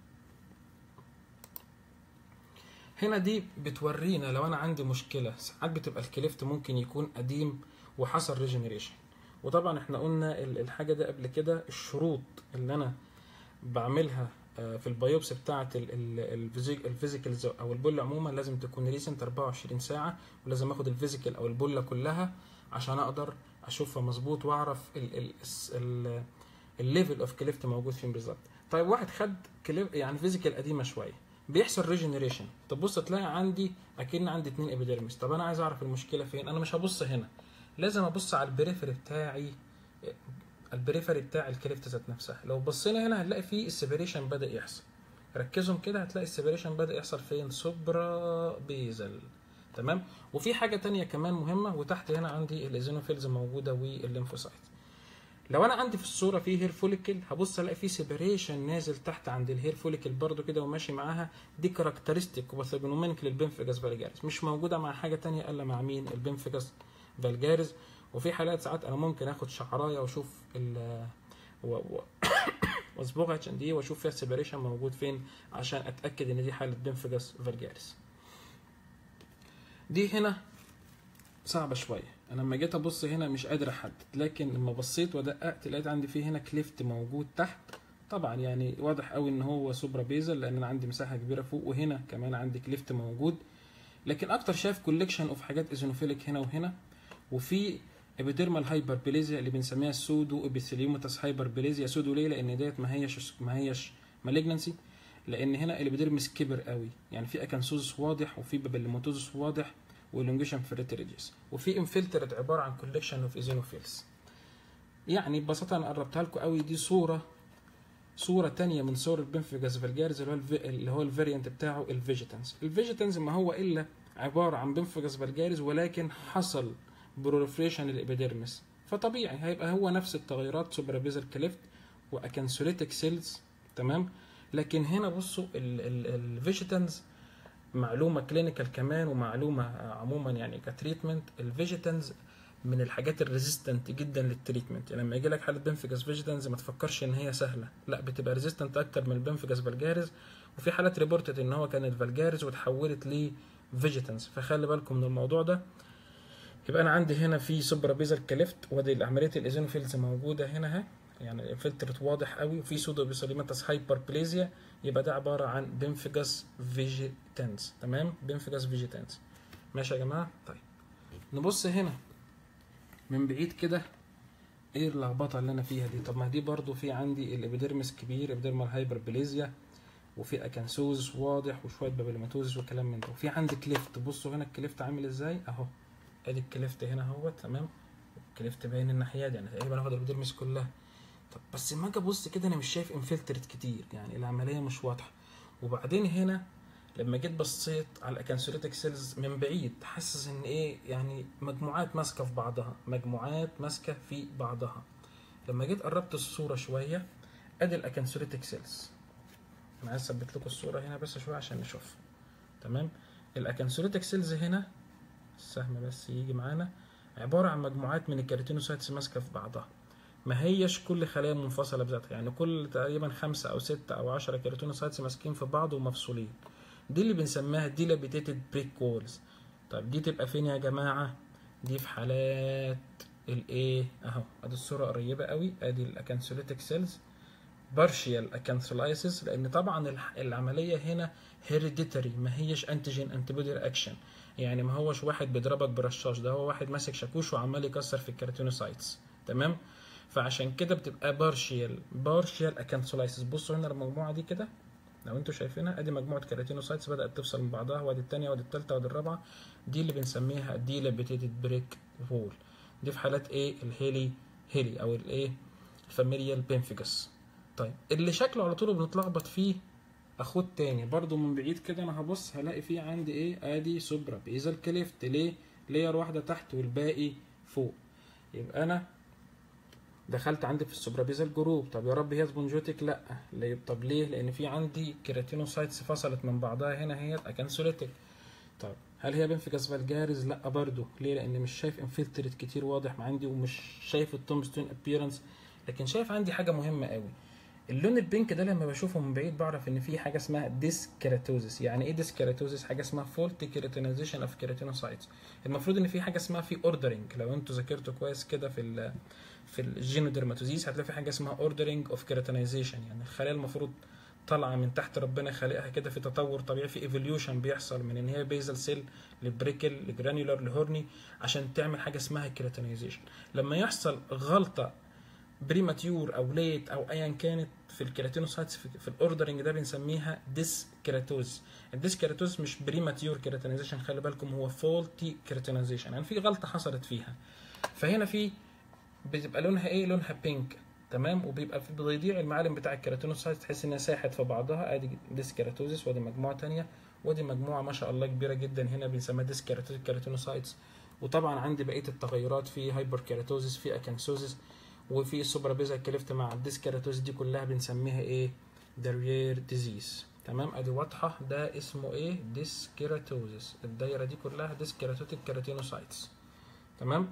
هنا دي بتورينا لو انا عندي مشكله ساعات بتبقى الكليفت ممكن يكون قديم وحصل ريجنريشن وطبعا احنا قلنا الحاجه ده قبل كده الشروط اللي انا بعملها في البيوبسي بتاعه الفيزيكالز او البله عموما لازم تكون ريسنت 24 ساعه ولازم اخد الفيزيكال او البله كلها عشان اقدر اشوفها مظبوط واعرف الليفل اوف كليفت موجود فين بالظبط طيب واحد خد كليف يعني فيزيكال قديمه شويه بيحصل ريجنريشن تبص تلاقي عندي اكن عندي اتنين ابيديرمس طب انا عايز اعرف المشكله فين انا مش هبص هنا لازم ابص على البريفري بتاعي البريفري بتاع الكليفت ذات نفسها لو بصينا هنا هنلاقي فيه السيبريشن بدا يحصل ركزهم كده هتلاقي السيبريشن بدا يحصل فين سوبرا بيزل تمام وفي حاجه تانية كمان مهمه وتحت هنا عندي الايزينوفيلز موجوده والليمفوسايت لو انا عندي في الصوره في هير فوليكل هبص الاقي في سيبريشن نازل تحت عند الهير فوليكل برده كده وماشي معاها دي كاركترستيك وباثوجنومينيك للبنفجاس فالجاريس مش موجوده مع حاجه تانية الا مع مين البنفجاس فالجاريس وفي حالات ساعات انا ممكن اخد شعرايه واشوف ال واصبغها اتش ان دي واشوف فيها السيبريشن موجود فين عشان اتاكد ان دي حاله بنفجاس فالجاريس دي هنا صعبه شويه انا لما جيت ابص هنا مش قادر احدد لكن لما بصيت ودققت لقيت عندي فيه هنا كليفت موجود تحت طبعا يعني واضح قوي ان هو سوبرا بيزل لان انا عندي مساحه كبيره فوق وهنا كمان عندي كليفت موجود لكن اكتر شايف كوليكشن اوف حاجات ايزونوفيليك هنا وهنا وفي ابيديرمال هايبربليزيا اللي بنسميها سودو ابيثيليوماتس هايبربليزيا سودو ليه لان ديت ما هيش ما هيش مالجنسي لان هنا الابيديرمس كبر قوي يعني في اكانسوزس واضح وفي بابليموتوزس واضح والونجيشن في الريتريجيس وفي انفلترت عباره عن كوليكشن اوف ايزينوفيلز يعني ببساطه انا قربتها لكم قوي دي صوره صوره تانية من صور البنفجاس فالجارز اللي هو الفي... اللي هو الفاريانت بتاعه الفيجيتانز الفيجيتانز ما هو الا عباره عن بنفجاس فالجارز ولكن حصل بروليفريشن للابيديرمس فطبيعي هيبقى هو نفس التغيرات سوبرابيزر كليفت واكانسوليتك سيلز تمام لكن هنا بصوا الفيجيتانز معلومه كلينيكال كمان ومعلومه عموما يعني كتريتمنت الفيجيتانز من الحاجات الريزيستنت جدا للتريتمنت يعني لما يجي لك حاله بنفجاس فيجيتانز ما تفكرش ان هي سهله لا بتبقى ريزيستنت اكتر من البنفجاس فالجارز وفي حالات ريبورتد ان هو كانت فالجارز وتحولت لفيجيتانز فخلي بالكم من الموضوع ده يبقى انا عندي هنا في سوبرا بيزل كليفت وادي عمليه الايزينوفيلز موجوده هنا اهي يعني فلترت واضح قوي وفي سودو بيسوليماتس هايبربليزيا يبقى ده عباره عن بنفجاس فيجيتانز تمام بنفجاس فيجيتانز ماشي يا جماعه طيب نبص هنا من بعيد كده ايه اللخبطه اللي انا فيها دي طب ما دي برضو في عندي الابيديرمس كبير ابيديرمال هايبربليزيا وفي اكانسوز واضح وشويه بابليماتوزس وكلام من ده وفي عندي كليفت بصوا هنا الكليفت عامل ازاي اهو ادي الكليفت هنا اهو تمام الكليفت باين الناحيه دي يعني تقريبا واخد الابيديرمس كلها طب بس لما اجي ابص كده انا مش شايف انفلترت كتير يعني العمليه مش واضحه وبعدين هنا لما جيت بصيت على الاكانسوليتك سيلز من بعيد حاسس ان ايه يعني مجموعات ماسكه في بعضها مجموعات ماسكه في بعضها لما جيت قربت الصوره شويه ادي الاكانسوليتك سيلز انا عايز اثبت لكم الصوره هنا بس شويه عشان نشوف تمام الاكانسوليتك سيلز هنا السهم بس يجي معانا عباره عن مجموعات من الكيراتينوسايتس ماسكه في بعضها ما هيش كل خليه منفصله بذاتها يعني كل تقريبا خمسة او ستة او عشرة كيراتينوسايتس ماسكين في بعض ومفصولين دي اللي بنسميها ديلابيتيتد بريك وولز طيب دي تبقى فين يا جماعه دي في حالات الايه اهو ادي الصوره قريبه قوي ادي الاكانسوليتيك سيلز بارشيال اكانثولايسيس لان طبعا الح- العمليه هنا هيريديتري ما هيش انتيجين انتيبودي رياكشن يعني ما هوش واحد بيضربك برشاش ده هو واحد ماسك شاكوش وعمال يكسر في الكيراتينوسايتس تمام فعشان كده بتبقى بارشيال بارشيال اكانثولايسيس بصوا هنا المجموعه دي كده لو انتوا شايفينها ادي مجموعه كيراتينوسايتس بدات تفصل من بعضها وادي الثانيه وادي الثالثه وادي الرابعه دي اللي بنسميها ديلابيتيتد بريك وول دي في حالات ايه الهيلي هيلي او الايه الفاميليال بينفيجس طيب اللي شكله على طول بنتلخبط فيه اخوه تاني برضو من بعيد كده انا هبص هلاقي فيه عندي ايه ادي سوبرا بيزال كليفت ليه لير واحده تحت والباقي فوق يبقى انا دخلت عندي في السوبرابيزال جروب طب يا رب هي سبونجوتيك لا ليه طب ليه لان في عندي كيراتينوسايتس فصلت من بعضها هنا هي اكانسوليتيك طب هل هي بنفيكاس فالجاريز لا برضو ليه لان مش شايف انفلتريت كتير واضح عندي ومش شايف التومستون ابييرنس لكن شايف عندي حاجه مهمه قوي اللون البينك ده لما بشوفه من بعيد بعرف ان في حاجه اسمها ديسكيراتوزيس يعني ايه ديسكيراتوزيس حاجه اسمها فولت كيراتينايزيشن اوف كيراتينوسايتس المفروض ان في حاجه اسمها في اوردرنج لو انتوا ذاكرتوا كويس كده في ال في الجينوديرماتوزيس هتلاقي في حاجه اسمها اوردرنج اوف كيراتينايزيشن يعني الخلايا المفروض طالعه من تحت ربنا خالقها كده في تطور طبيعي في ايفوليوشن بيحصل من ان هي بيزل سيل لبريكل لجرانيولار لهورني عشان تعمل حاجه اسمها كيراتينايزيشن لما يحصل غلطه بريماتيور او ليت او ايا كانت في الكيراتينوسايتس في, في الاوردرنج ده بنسميها ديس كيراتوز الديس كيراتوز مش بريماتيور كيراتينايزيشن خلي بالكم هو فولتي كيراتينايزيشن يعني في غلطه حصلت فيها فهنا في بتبقى لونها ايه لونها بينك تمام وبيبقى في بيضيع المعالم بتاع الكيراتينوسايت تحس انها ساحت في بعضها ادي ديس كيراتوزيس ودي مجموعه تانية ودي مجموعه ما شاء الله كبيره جدا هنا بنسميها ديس كيراتينوسايتس وطبعا عندي بقيه التغيرات في هايبر كيراتوزيس في اكانسوزيس وفي السوبرابيزا كليفت مع الديسكيراتوز دي كلها بنسميها ايه دريير ديزيز تمام ادي واضحه ده اسمه ايه ديسكيراتوزيس الدايره دي كلها ديسكيراتوتيك كيراتينوسايتس تمام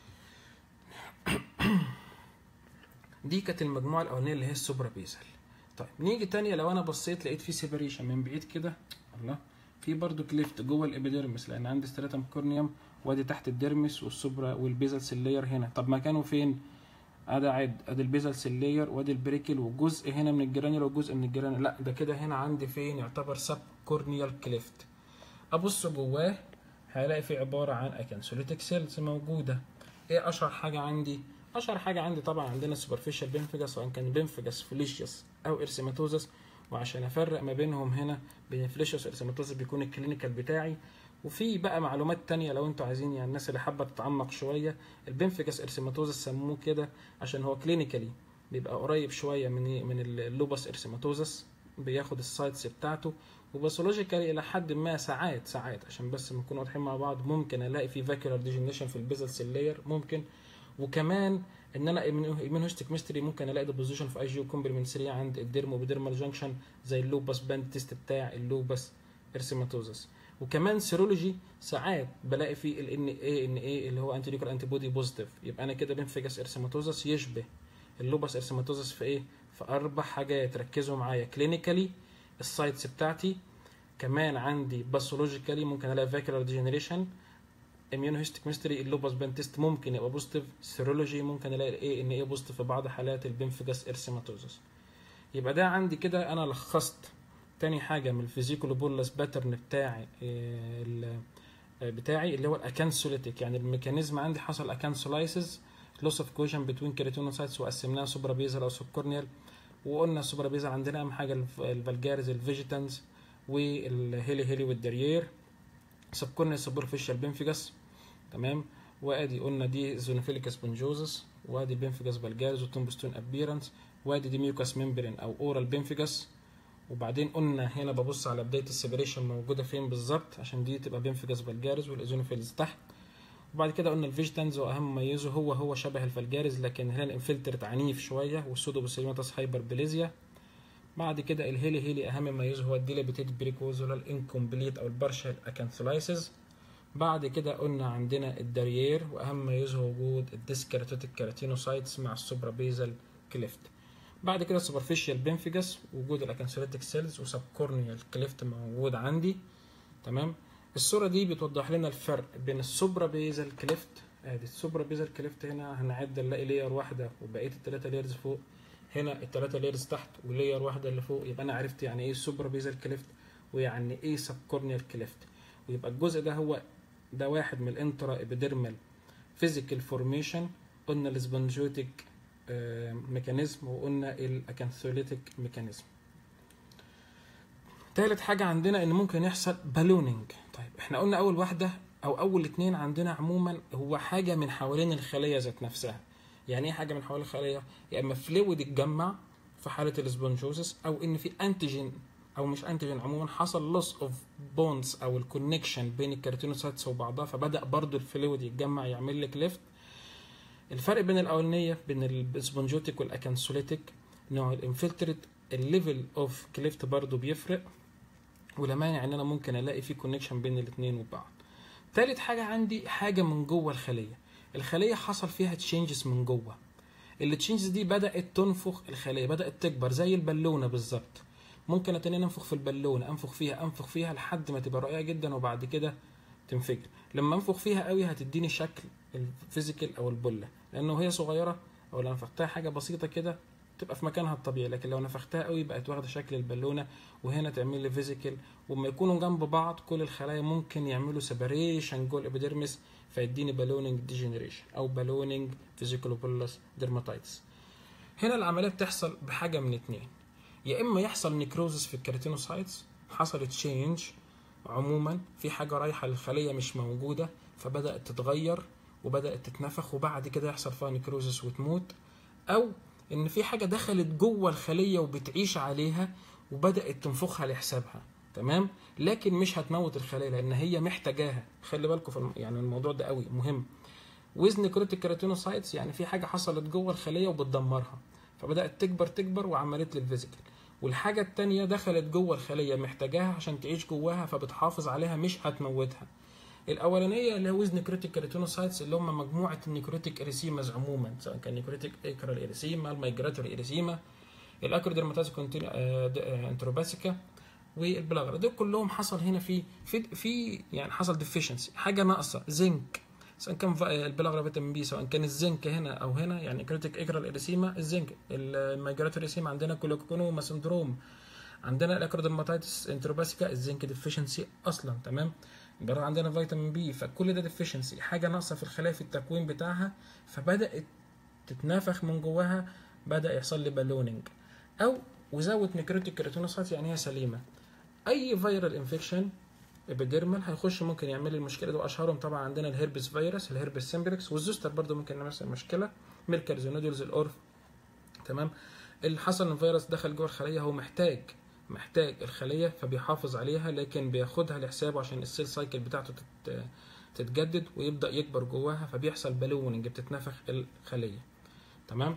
دي كانت المجموعه الاولانيه اللي هي السوبرابيزال طيب نيجي تانية لو انا بصيت لقيت في سيبريشن من بعيد كده الله في برضو كليفت جوه الابيديرمس لان عندي ستراتم كورنيوم وادي تحت الديرمس والسوبرا والبيزال سيلير هنا طب مكانه فين ادي عد ادي البيزل سيلير وادي البريكل وجزء هنا من الجرانيول وجزء من الجرانيول لا ده كده هنا عندي فين يعتبر سب كورنيال كليفت ابص جواه هلاقي في عباره عن اكنسوليتيك سيلز موجوده ايه اشهر حاجه عندي اشهر حاجه عندي طبعا عندنا سوبرفيشال بينفيجاس سواء كان بينفيجاس فليشيوس او ارسيماتوزس وعشان افرق ما بينهم هنا بين فليشيوس وارسيماتوزس بيكون الكلينيكال بتاعي وفي بقى معلومات تانية لو انتوا عايزين يعني الناس اللي حابة تتعمق شوية البنفيكس ارسيماتوزس سموه كده عشان هو كلينيكالي بيبقى قريب شوية من من اللوبس ارسيماتوزس بياخد السايتس بتاعته وباثولوجيكالي الى حد ما ساعات ساعات عشان بس نكون واضحين مع بعض ممكن الاقي في فاكيولار ديجنيشن في البيزل سيلير ممكن وكمان ان انا ايمين هيستيك ميستري ممكن الاقي ديبوزيشن في اي جي كومبلمنتري عند الديرمو بديرمال جانكشن زي اللوبس باند تيست بتاع اللوبس ارسيماتوزس وكمان سيرولوجي ساعات بلاقي فيه ال ان اي ان اي اللي هو انتي انتي بودي بوزيتيف يبقى انا كده بنفجس ارسيماتوزس يشبه اللوبس ارسيماتوزس في ايه في اربع حاجات ركزوا معايا كلينيكالي السايتس بتاعتي كمان عندي باثولوجيكالي ممكن الاقي فاكولار ديجنريشن اميونوهيستيكمستري اللوبس بنتست ممكن يبقى بوزيتيف سيرولوجي ممكن الاقي الاي ان اي بوزيتيف في بعض حالات البنفجس ارسيماتوزس يبقى ده عندي كده انا لخصت تاني حاجة من الفيزيكولو بولس باترن بتاعي بتاعي اللي هو الاكانسوليتيك يعني الميكانيزم عندي حصل اكانسولايسيس لوس اوف كوجن بتوين كيراتينوسايتس وقسمناها سوبرابيزال او سوبكورنيال وقلنا السوبرابيزال عندنا اهم حاجة الفالجاريز الفيجيتانز والهيلي هيلي والدريير سبكورنيال سوبرفيشال بنفيجاس تمام وادي قلنا دي زونوفيليك سبونجوزس وادي بنفيجاس فالجاريز وتومبستون ابيرنس وادي دي ميوكاس ممبرين او اورال بنفيجاس وبعدين قلنا هنا ببص على بدايه السيبريشن موجوده فين بالظبط عشان دي تبقى بينفجاس فالجاريز والايزونوفيلز تحت وبعد كده قلنا الفيجيتانز واهم مميزه هو هو شبه الفالجاريز لكن هنا الانفلترت عنيف شويه والسودوبوسيليماتاس هايبربليزيا بعد كده الهيلي هيلي اهم مميزه هو الديلابيتيد بريكوزولا الانكمبليت او البارشال اكانثولايسيس بعد كده قلنا عندنا الدارير واهم ما يظهر وجود الديسكريتوتيك كيراتينوسايتس مع السوبرابيزال كليفت بعد كده سوبرفيشال بنفيجاس وجود الاكنسوليتيك سيلز وسب كورنيال كليفت موجود عندي تمام الصوره دي بتوضح لنا الفرق بين السوبرا بيزل كليفت ادي السوبرا بيزل كليفت هنا هنعد نلاقي لير واحده وبقيه الثلاثه ليرز فوق هنا الثلاثه ليرز تحت ولير واحده اللي فوق يبقى انا عرفت يعني ايه السوبرا بيزل كليفت ويعني ايه سب كورنيال كليفت ويبقى الجزء ده هو ده واحد من الانترا ابيديرمال فيزيكال فورميشن قلنا السبونجوتيك ميكانيزم وقلنا الاكانثوليتيك ميكانيزم تالت حاجة عندنا ان ممكن يحصل بالونينج طيب احنا قلنا اول واحدة او اول اتنين عندنا عموما هو حاجة من حوالين الخلية ذات نفسها يعني ايه حاجة من حوالين الخلية يا اما فلويد اتجمع في حالة السبونجوزس او ان في انتيجين او مش انتيجين عموما حصل لوس اوف بونز او الكونكشن بين الكيراتينوسايتس وبعضها فبدا برضو الفلويد يتجمع يعمل لك ليفت الفرق بين الاولانيه بين السبونجوتيك والاكانسوليتيك نوع الانفلتريت الليفل اوف كليفت برضو بيفرق ولا مانع ان انا ممكن الاقي في كونكشن بين الاثنين وبعض تالت حاجه عندي حاجه من جوه الخليه الخليه حصل فيها تشينجز من جوه التشينجز دي بدات تنفخ الخليه بدات تكبر زي البالونه بالظبط ممكن اتنين انفخ في البالونه انفخ فيها انفخ فيها لحد ما تبقى رقيقه جدا وبعد كده تنفجر لما انفخ فيها قوي هتديني شكل الفيزيكال او البله لانه هي صغيره او لو نفختها حاجه بسيطه كده تبقى في مكانها الطبيعي لكن لو نفختها قوي بقت واخده شكل البالونه وهنا تعمل لي فيزيكال وما يكونوا جنب بعض كل الخلايا ممكن يعملوا سيبريشن جوه الابيديرمس فيديني بالونينج ديجنريشن او بالونينج فيزيكولوبولس ديرماتايتس هنا العمليه بتحصل بحاجه من اتنين يا اما يحصل نيكروزس في الكيراتينوسايتس حصل تشينج عموما في حاجه رايحه للخليه مش موجوده فبدات تتغير وبدات تتنفخ وبعد كده يحصل فيها نيكروزس وتموت او ان في حاجه دخلت جوه الخليه وبتعيش عليها وبدات تنفخها لحسابها تمام لكن مش هتموت الخليه لان هي محتاجاها خلي بالكم في الم... يعني الموضوع ده قوي مهم وزن كروتيك كيراتينوسايتس يعني في حاجه حصلت جوه الخليه وبتدمرها فبدات تكبر تكبر وعملت لي الفيزيكال والحاجة التانية دخلت جوه الخلية محتاجاها عشان تعيش جواها فبتحافظ عليها مش هتموتها الأولانية اللي هو ويز نيكروتيك كيراتينوسايتس اللي هم مجموعة النيكروتيك إريسيماز عموما سواء كان نيكروتيك إيكرال إريسيما الميجراتوري إريسيما الأكروديرماتاز انتروباسيكا والبلاغرا دول كلهم حصل هنا في في في يعني حصل ديفيشنسي حاجة ناقصة زنك سواء كان البلاغرا فيتامين بي سواء كان الزنك هنا او هنا يعني كريتيك ايكرال اريسيما الزنك الميجراتوري اريسيما عندنا كولوكونوما سندروم عندنا الاكرودرماتيتس انتروباسيكا الزنك ديفيشنسي اصلا تمام بره عندنا فيتامين بي فكل ده ديفيشنسي حاجه ناقصه في الخلايا في التكوين بتاعها فبدات تتنافخ من جواها بدا يحصل لي بالونينج او وزود نيكروتيك كيراتينوسايت يعني هي سليمه اي فيرال انفكشن ابيديرمال هيخش ممكن يعمل لي المشكله دي واشهرهم طبعا عندنا الهربس فيروس الهربس سيمبلكس والزوستر برضو ممكن يعمل نفس المشكله ميركرز نودولز الاورف تمام اللي حصل ان الفيروس دخل جوه الخليه هو محتاج محتاج الخليه فبيحافظ عليها لكن بياخدها لحسابه عشان السيل سايكل بتاعته تت... تتجدد ويبدا يكبر جواها فبيحصل بالوننج بتتنفخ الخليه تمام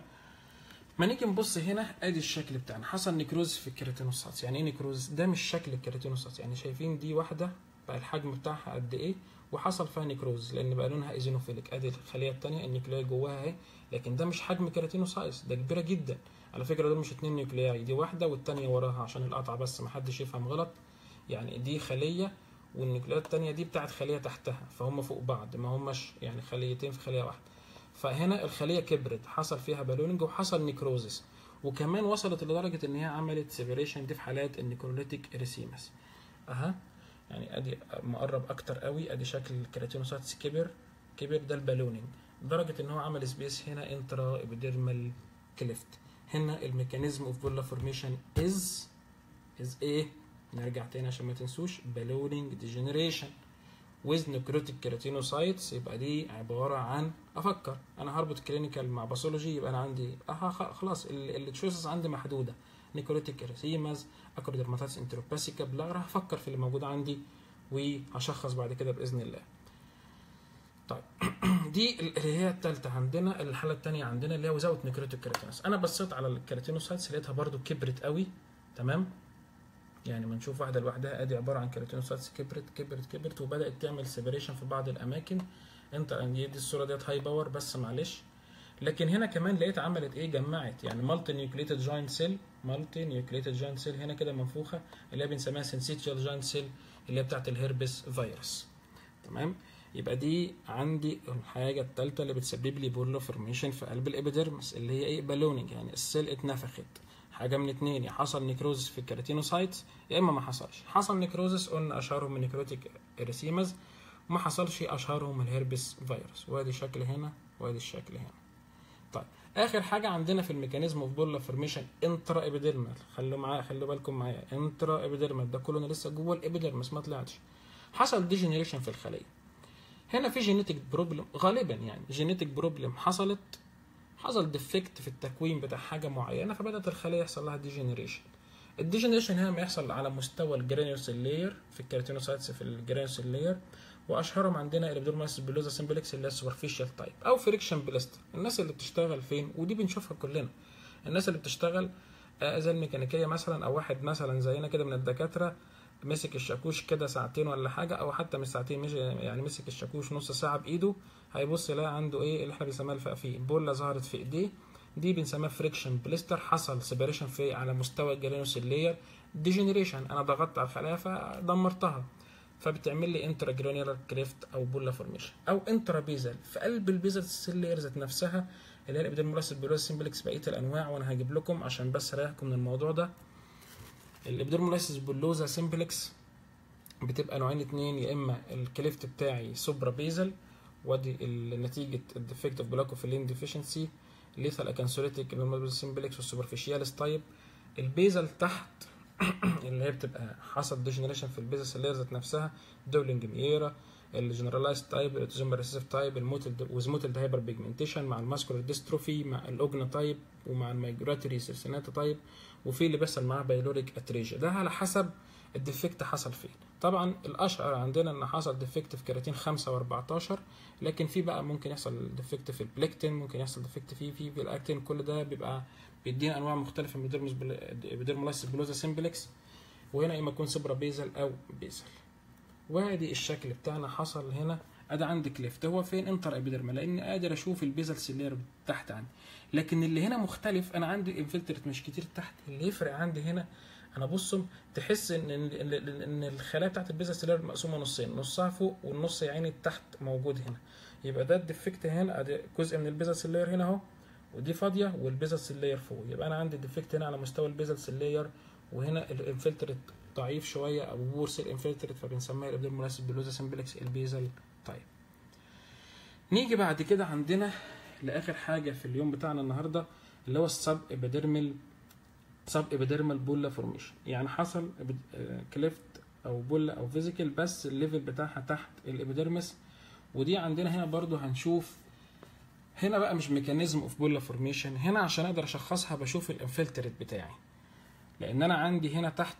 ما نيجي نبص هنا ادي الشكل بتاعنا حصل نيكروز في الكيراتينوسايتس يعني ايه نيكروز ده مش شكل الكيراتينوسايتس يعني شايفين دي واحده بقى الحجم بتاعها قد ايه وحصل فيها نيكروز لان بقى لونها ايزينوفيليك ادي الخليه الثانيه النيوكلياي جواها اهي لكن ده مش حجم كيراتينوسايتس ده كبيره جدا على فكره دول مش اتنين نيوكلياي دي واحده والثانيه وراها عشان القطع بس ما حدش يفهم غلط يعني دي خليه والنيوكليات الثانيه دي بتاعت خليه تحتها فهم فوق بعض ما هماش يعني خليتين في خليه واحده فهنا الخليه كبرت حصل فيها بالوننج وحصل نيكروزس وكمان وصلت لدرجه ان هي عملت سيبريشن دي في حالات النيكروليتيك اريسيمس اها يعني ادي مقرب اكتر قوي ادي شكل الكيراتينوسايتس كبر كبر ده البالوننج لدرجه ان هو عمل سبيس هنا انترا ابيديرمال كليفت هنا الميكانيزم اوف بولا فورميشن از از ايه نرجع تاني عشان ما تنسوش بالوننج ديجنريشن with necrotic keratinocytes يبقى دي عبارة عن أفكر أنا هربط كلينيكال مع باثولوجي يبقى أنا عندي أه خلاص التشويسز عندي محدودة نيكروتيك اريثيماز اكروديرماتايتس انتروباسيكا بلاغرا هفكر في اللي موجود عندي وهشخص بعد كده بإذن الله طيب دي اللي هي الثالثة عندنا الحالة الثانية عندنا اللي هي وزاوت نيكروتيك كيراتينوس أنا بصيت على الكيراتينوسايتس لقيتها برضو كبرت قوي تمام يعني ما نشوف واحده لوحدها ادي عباره عن كيراتينوسايتس كبرت كبرت كبرت وبدات تعمل سيبريشن في بعض الاماكن انت دي الصوره ديت هاي باور بس معلش لكن هنا كمان لقيت عملت ايه جمعت يعني مالتي نيوكليتد جوينت سيل مالتي نيوكليتد جوينت سيل هنا كده منفوخه اللي هي بنسميها سنسيتيال جوينت سيل اللي هي بتاعت الهربس فيروس تمام يبقى دي عندي الحاجه الثالثه اللي بتسبب لي بولو فورميشن في قلب الابيديرمس اللي هي ايه بالونينج يعني السيل اتنفخت حاجه من اتنين يا حصل نيكروزس في الكيراتينوسايتس يا اما ما حصلش حصل نيكروزس قلنا اشهرهم النيكروتيك اريسيمز وما حصلش اشهرهم الهربس فيروس وادي الشكل هنا وادي الشكل هنا طيب اخر حاجه عندنا في الميكانيزم اوف بولا فورميشن انترا ابيديرمال خلوا معايا خلوا بالكم معايا انترا ابيديرمال ده كله انا لسه جوه الابيديرمس ما طلعتش حصل ديجنريشن في الخليه هنا في جينيتك بروبلم غالبا يعني جينيتك بروبلم حصلت حصل ديفكت في التكوين بتاع حاجه معينه فبدات الخليه يحصل لها ديجنريشن الديجنريشن هنا ما يحصل على مستوى الجرانيوسيل لاير في الكيراتينوسايتس في الجرانيوسيل لاير واشهرهم عندنا الابدورماس بلوزا سمبلكس اللي هي السوبرفيشال تايب او فريكشن بلاستر الناس اللي بتشتغل فين ودي بنشوفها كلنا الناس اللي بتشتغل زي الميكانيكيه مثلا او واحد مثلا زينا كده من الدكاتره مسك الشاكوش كده ساعتين ولا حاجه او حتى مش ساعتين مش يعني مسك الشاكوش نص ساعه بايده هيبص يلاقي عنده ايه اللي احنا بنسميها الفقفين بوله ظهرت في ايديه دي بنسميها فريكشن بليستر حصل سيبريشن في على مستوى الجرانوس لاير ديجنريشن انا ضغطت على الخلايا فدمرتها فبتعمل لي انترا جرانيولار كريفت او بولا فورميشن او انترا بيزل في قلب البيزل سيل لاير ذات نفسها اللي هي الابيديرمولاس بلوز سمبلكس بقيه الانواع وانا هجيب لكم عشان بس اريحكم من الموضوع ده الابيديرمولاس بلوزا سمبلكس بتبقى نوعين اتنين يا اما الكليفت بتاعي سوبرا بيزل ودي نتيجه الديفكت اوف بلاكوفيلين ديفيشنسي ليثال اكانسوليتيك سمبلكس والسوبرفيشيالس تايب البيزل تحت اللي هي بتبقى حصل ديجنريشن في البيزل سيلير ذات نفسها دولينج مييرا الجنرالايز تايب الاوتيزم ريسيسيف تايب الموتلد وزموتلد هايبر بيجمنتيشن مع الماسكولار ديستروفي مع الاوجنا تايب ومع المايجراتوري سيرسيناتا تايب وفي اللي بيحصل معاه بايلوريك اتريجيا ده على حسب الديفكت حصل فين طبعا الاشهر عندنا ان حصل ديفكت في كيراتين 5 و14 لكن في بقى ممكن يحصل ديفكت في البليكتين ممكن يحصل ديفكت في في في الاكتين كل ده بيبقى بيدينا انواع مختلفه من الديرمولايس بلوزا سمبلكس وهنا اما يكون سبرا بيزل او بيزل وادي الشكل بتاعنا حصل هنا ادي عندي كليفت هو فين انتر ابيدرما لاني قادر اشوف البيزل سيلير تحت عندي لكن اللي هنا مختلف انا عندي انفلترت مش كتير تحت اللي يفرق عندي هنا انا بصم تحس ان ان ان الخلايا بتاعت البيزل سيلير مقسومه نصين نصها فوق والنص يا عيني تحت موجود هنا يبقى ده الديفكت هنا ادي جزء من البيزل سيلير هنا اهو ودي فاضيه والبيزل سيلير فوق يبقى انا عندي ديفكت هنا على مستوى البيزل سيلير وهنا الانفلترت ضعيف شويه او بورس الانفلترت فبنسميها الابديرمولاس بلوزا سمبلكس البيزل طيب نيجي بعد كده عندنا لاخر حاجه في اليوم بتاعنا النهارده اللي هو السب ابيديرمال سب ابيديرمال بولا فورميشن يعني حصل كليفت او بولا او فيزيكال بس الليفل بتاعها تحت الابيديرمس ودي عندنا هنا برضو هنشوف هنا بقى مش ميكانيزم اوف بولا فورميشن هنا عشان اقدر اشخصها بشوف الانفلترت بتاعي لان انا عندي هنا تحت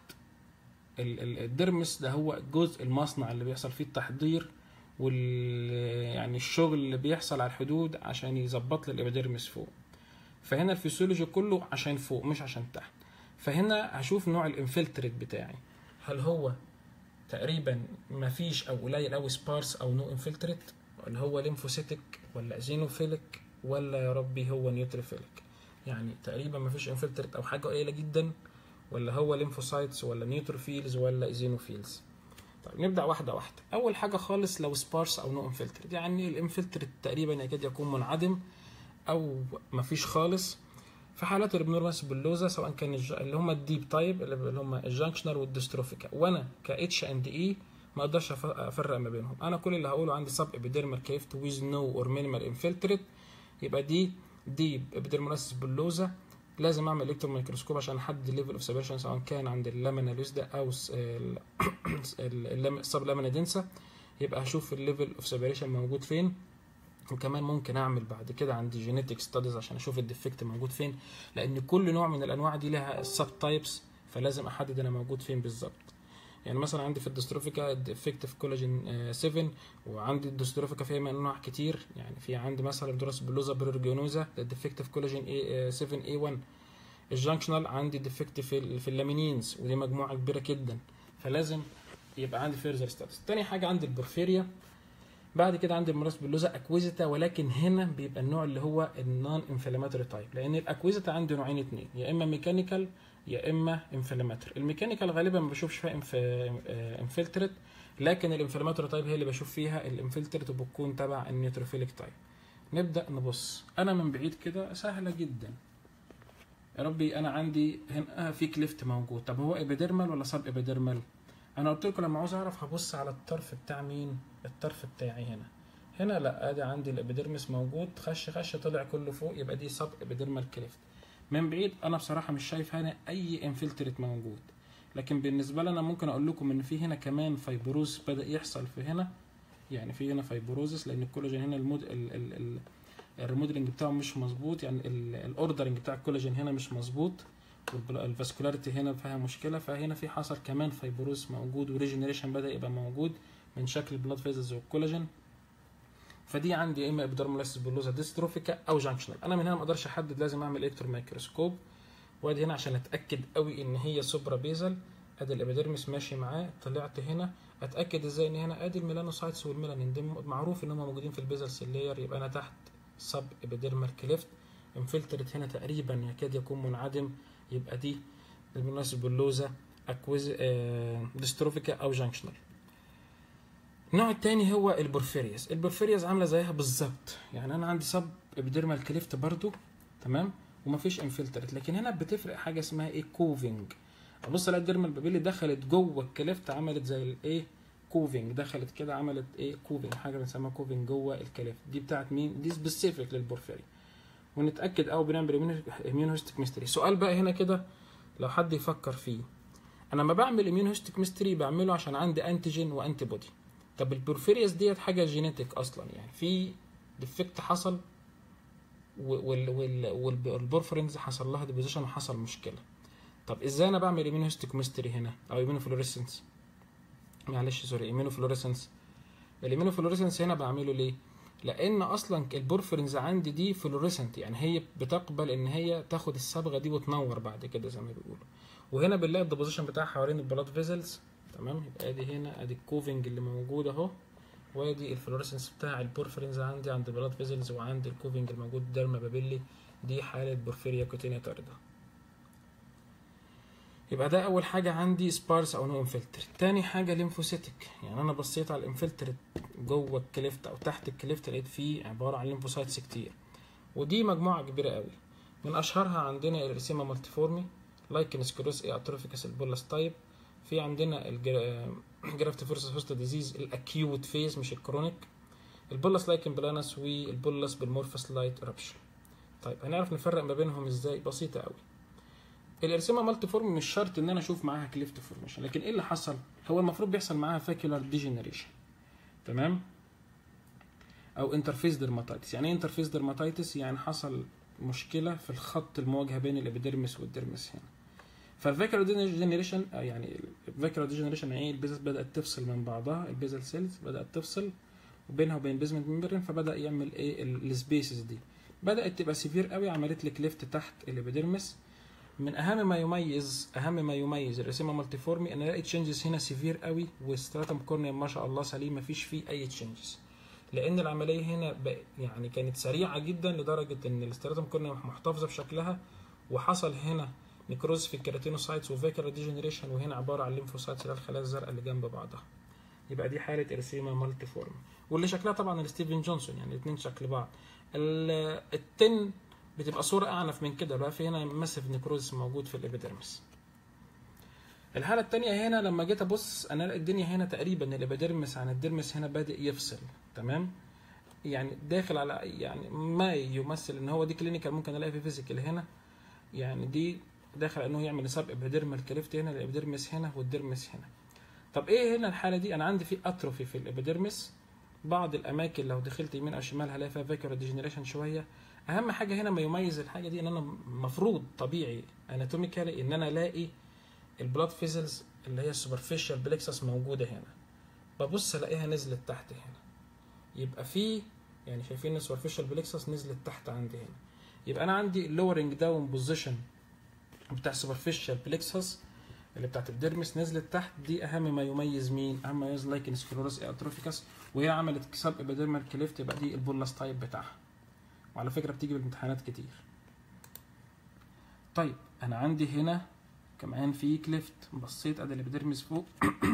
الدرمس ده هو جزء المصنع اللي بيحصل فيه التحضير وال يعني الشغل اللي بيحصل على الحدود عشان يظبط لي الابيديرمس فوق فهنا الفسيولوجي كله عشان فوق مش عشان تحت فهنا هشوف نوع الانفلتريت بتاعي هل هو تقريبا مفيش او قليل او سبارس او نو انفلتريت ولا هو ليمفوسيتك ولا زينوفيلك ولا يا ربي هو نيوتروفيلك يعني تقريبا مفيش انفلتريت او حاجه قليله جدا ولا هو ليمفوسايتس ولا نيوتروفيلز ولا ايزينوفيلز طيب نبدا واحده واحده اول حاجه خالص لو سبارس او نو انفلتريت يعني الانفلتريت تقريبا يكاد يكون منعدم او مفيش خالص في حالات الابنورماس بلوزا سواء كان الج... اللي هم الديب تايب اللي هم الجانكشنر والديستروفيكا وانا كاتش اند اي ما اقدرش افرق ما بينهم انا كل اللي هقوله عندي سب ابيديرمال كيفت ويز نو اور مينيمال انفلتريت يبقى دي ديب ابيديرماس بلوزا لازم اعمل الكترون ميكروسكوب عشان احدد الليفل اوف سيبريشن سواء كان عند اللامينا لوسدا او السب لامينا دنسا يبقى هشوف الليفل اوف سيبريشن موجود فين وكمان ممكن اعمل بعد كده عندي جينيتك ستاديز عشان اشوف الديفكت موجود فين لان كل نوع من الانواع دي لها السب تايبس فلازم احدد انا موجود فين بالظبط يعني مثلا عندي في الدستروفيكا الديفكت في كولاجين 7 وعندي الدستروفيكا فيها انواع كتير يعني في عندي مثلا دروس بلوزا بريرجيونوزا الديفكت في كولاجين 7 اي 1 الجانكشنال عندي ديفكت في ال- في اللامينينز ودي مجموعه كبيره جدا فلازم يبقى عندي فيرزر ستاتس تاني حاجه عندي البورفيريا بعد كده عندي المراس بلوزا اكويزيتا ولكن هنا بيبقى النوع اللي هو النون انفلاماتوري تايب لان الاكويزيتا عندي نوعين اتنين يا اما ميكانيكال يا اما انفلاماتوري الميكانيكال غالبا ما بشوفش فيها انفلترت لكن الانفلاماتوري تايب هي اللي بشوف فيها الانفلترت وبتكون تبع النيوتروفيليك تايب نبدا نبص انا من بعيد كده سهله جدا يا ربي انا عندي هنا في كليفت موجود طب هو ابيديرمال ولا سب ابيديرمال انا قلت لكم لما عاوز اعرف هبص على الطرف بتاع مين الطرف بتاعي هنا هنا لا ادي عندي الابيديرمس موجود خش خش طلع كله فوق يبقى دي سب ابيديرمال كليفت من بعيد انا بصراحه مش شايف هنا اي انفلترت موجود لكن بالنسبه لي انا ممكن اقول لكم ان في هنا كمان فايبروز بدا يحصل في هنا يعني في هنا فايبروزس لان الكولاجين هنا المود ال ال ال الريموديلنج بتاعه مش مظبوط يعني الاوردرنج بتاع الكولاجين هنا مش مظبوط والفاسكولاريتي هنا فيها مشكله فهنا في حصل كمان فايبروز موجود وريجنريشن بدا يبقى موجود من شكل البلاد فيزز والكولاجين فدي عندي يا اما ابيدرمولايسيس بولوزا ديستروفيكا او جانكشنال انا من هنا ما اقدرش احدد لازم اعمل الكترون مايكروسكوب وادي هنا عشان اتاكد قوي ان هي سوبرا بيزل ادي الابيدرمس ماشي معاه طلعت هنا اتاكد ازاي ان هنا ادي الميلانوسايتس والميلانين دي معروف ان هم موجودين في البيزل سيلير يبقى انا تحت سب ابيدرمال كليفت انفلترت هنا تقريبا يكاد يكون منعدم يبقى دي الميلانوسايتس بولوزا اكويز آه ديستروفيكا او جانكشنال النوع التاني هو البورفيرياس البورفيرياس عامله زيها بالظبط يعني انا عندي سب ابيديرمال كليفت برضو تمام ومفيش انفلترت لكن هنا بتفرق حاجه اسمها ايه كوفينج ابص الاقي الديرمال بابيلي دخلت جوه الكليفت عملت زي الايه كوفينج دخلت كده عملت ايه كوفينج حاجه بنسميها كوفينج جوه الكليفت دي بتاعت مين دي سبيسيفيك للبورفيريا ونتاكد او بنعمل اميون هيستوكيمستري سؤال بقى هنا كده لو حد يفكر فيه انا لما بعمل اميون هيستوكيمستري بعمله عشان عندي انتيجين وانتي بودي طب البورفيرياس ديت حاجه جينيتك اصلا يعني في ديفكت حصل وال وال والبورفرينز حصل لها ديبوزيشن وحصل مشكله طب ازاي انا بعمل ايمينو هيستوكيمستري هنا او ايمينو فلوريسنس معلش سوري ايمينو فلوريسنس الايمينو فلوريسنس هنا بعمله ليه لان اصلا البورفرينز عندي دي فلوريسنت يعني هي بتقبل ان هي تاخد الصبغه دي وتنور بعد كده زي ما بيقولوا وهنا بنلاقي الديبوزيشن بتاعها حوالين البلاد فيزلز تمام يبقى ادي هنا ادي الكوفنج اللي موجود اهو وادي الفلوريسنس بتاع البورفرينز عندي عند البلاد فيزلز وعند الكوفنج الموجود ديرما بابيلي دي حاله بورفيريا كوتينيا تاردا يبقى ده اول حاجه عندي سبارس او نو انفلتر تاني حاجه ليمفوسيتك يعني انا بصيت على الانفلتر جوه الكليفت او تحت الكليفت لقيت فيه عباره عن ليمفوسايتس كتير ودي مجموعه كبيره قوي من اشهرها عندنا الريسيما مالتيفورمي لايكن سكروس اي اتروفيكس البولاس تايب في عندنا الجرافت فيرسس هوست ديزيز الاكيوت فيز مش الكرونيك البولس لايكن بلانس والبولس بالمورفس لايت رابشن طيب هنعرف نفرق ما بينهم ازاي بسيطه قوي الارسمه مالتي فورم مش شرط ان انا اشوف معاها كليفت فورميشن لكن ايه اللي حصل هو المفروض بيحصل معاها فاكيولار ديجنريشن تمام او انترفيس ديرماتايتس يعني ايه انترفيس ديرماتايتس يعني حصل مشكله في الخط المواجهه بين الابيديرمس والديرمس هنا فالفاكيولار ديجنريشن يعني الفاكيولار ديجنريشن يعني ايه البيزل بدات تفصل من بعضها البيزل سيلز بدات تفصل وبينها وبين البيزمنت ممبرين فبدا يعمل ايه السبيسز دي بدات تبقى سيفير قوي عملت لك ليفت تحت الابيديرمس من اهم ما يميز اهم ما يميز الرسيمه مالتيفورمي ان الاقي تشنجز هنا سيفير قوي والستراتم كورنيا ما شاء الله سليم مفيش فيه اي تشنجز لان العمليه هنا يعني كانت سريعه جدا لدرجه ان الاستراتم كورنيا محتفظه بشكلها وحصل هنا نيكروز في الكيراتينوسايتس وفاكر ديجنريشن وهنا عباره عن ليمفوسايتس اللي الخلايا الزرقاء اللي جنب بعضها يبقى دي حاله ارسيما مالتي فورم واللي شكلها طبعا الستيفن جونسون يعني الاثنين شكل بعض التن بتبقى صوره اعنف من كده بقى في هنا ماسيف نيكروز موجود في الابيديرمس الحاله الثانيه هنا لما جيت ابص انا الاقي الدنيا هنا تقريبا الابيديرمس عن الديرمس هنا بادئ يفصل تمام يعني داخل على يعني ما يمثل ان هو دي كلينيكال ممكن الاقي في فيزيكال هنا يعني دي داخل انه يعمل سب ابيديرمال كليفت هنا الابيديرمس هنا والديرمس هنا طب ايه هنا الحاله دي انا عندي في اتروفي في الابيديرمس بعض الاماكن لو دخلت يمين او شمال هلاقي فيها فاكيولار ديجنريشن شويه اهم حاجه هنا ما يميز الحاجه دي ان انا المفروض طبيعي اناتوميكالي ان انا الاقي البلاد فيزلز اللي هي السوبرفيشال بلكسس موجوده هنا ببص الاقيها نزلت تحت هنا يبقى في يعني شايفين السوبرفيشال بلكسس نزلت تحت عندي هنا يبقى انا عندي lowering داون بوزيشن بتاع سوبرفيشال بليكسس اللي بتاعت الديرمس نزلت تحت دي اهم ما يميز مين اهم ما يميز لايكن سكلروس اتروفيكاس وهي عملت سب ابيديرمال كليفت يبقى دي البولاس تايب بتاعها وعلى فكره بتيجي بالامتحانات كتير طيب انا عندي هنا كمان في كليفت بصيت ادي الابيديرمس فوق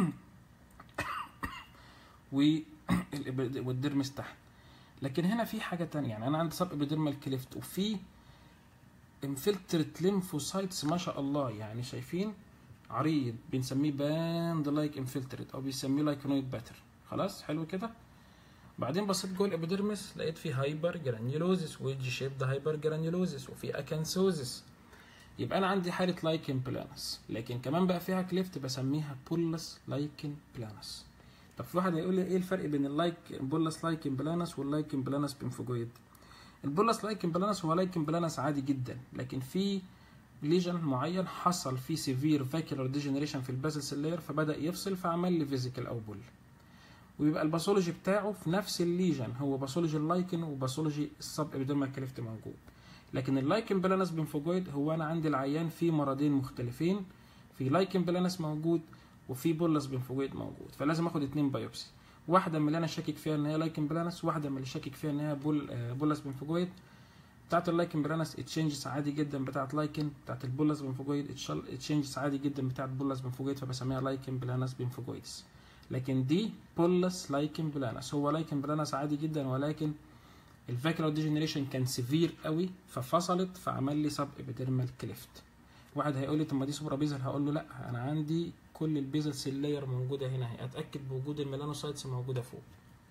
والديرمس تحت لكن هنا في حاجه تانية يعني انا عندي سب ابيديرمال كليفت وفي انفلترت ليمفوسايتس ما شاء الله يعني شايفين عريض بنسميه باند لايك انفلترت او بيسميه لايكونويد باتر خلاص حلو كده بعدين بصيت جوه الابيديرمس لقيت فيه هايبر جرانيولوزيس ويدج شيب هايبر جرانيولوزيس وفي اكانسوزيس يبقى انا عندي حاله لايكن بلانس لكن كمان بقى فيها كليفت بسميها بولس لايكن بلانس طب في واحد هيقول لي ايه الفرق بين اللايك بولس لايكن بلانس واللايكن بلانس بنفوجويد البولس لايكن بلانس هو لايكن بلانس عادي جدا لكن في ليجن معين حصل فيه سيفير فاكيولار ديجنريشن في البازل سيلير فبدا يفصل فعمل لي فيزيكال او بول ويبقى الباثولوجي بتاعه في نفس الليجن هو باثولوجي اللايكن وباثولوجي السب ابيديرمال كليفت موجود لكن اللايكن بلانس بنفوجويد هو انا عندي العيان في مرضين مختلفين في لايكن بلانس موجود وفي بولس بنفوجويد موجود فلازم اخد اتنين بايوبسي واحده من اللي انا شاكك فيها ان هي لايكن بلانس واحده من اللي شاكك فيها ان هي بول بولس بنفوجويد بتاعت اللايكن بلانس اتشينجز عادي جدا بتاعت لايكن بتاعت البولس بنفوجويد اتشينجز عادي جدا بتاعت بولس بنفوجويد فبسميها لايكن بلانس بنفوجويدز لكن دي بولس لايكن بلانس هو لايكن بلانس عادي جدا ولكن الفاكيولار ديجنريشن كان سيفير قوي ففصلت فعمل لي سب ابيديرمال كليفت واحد هيقول لي طب ما دي سوبرا بيزل هقول له لا انا عندي كل البيزل سيل لاير موجوده هنا اهي اتاكد بوجود الميلانوسايتس موجوده فوق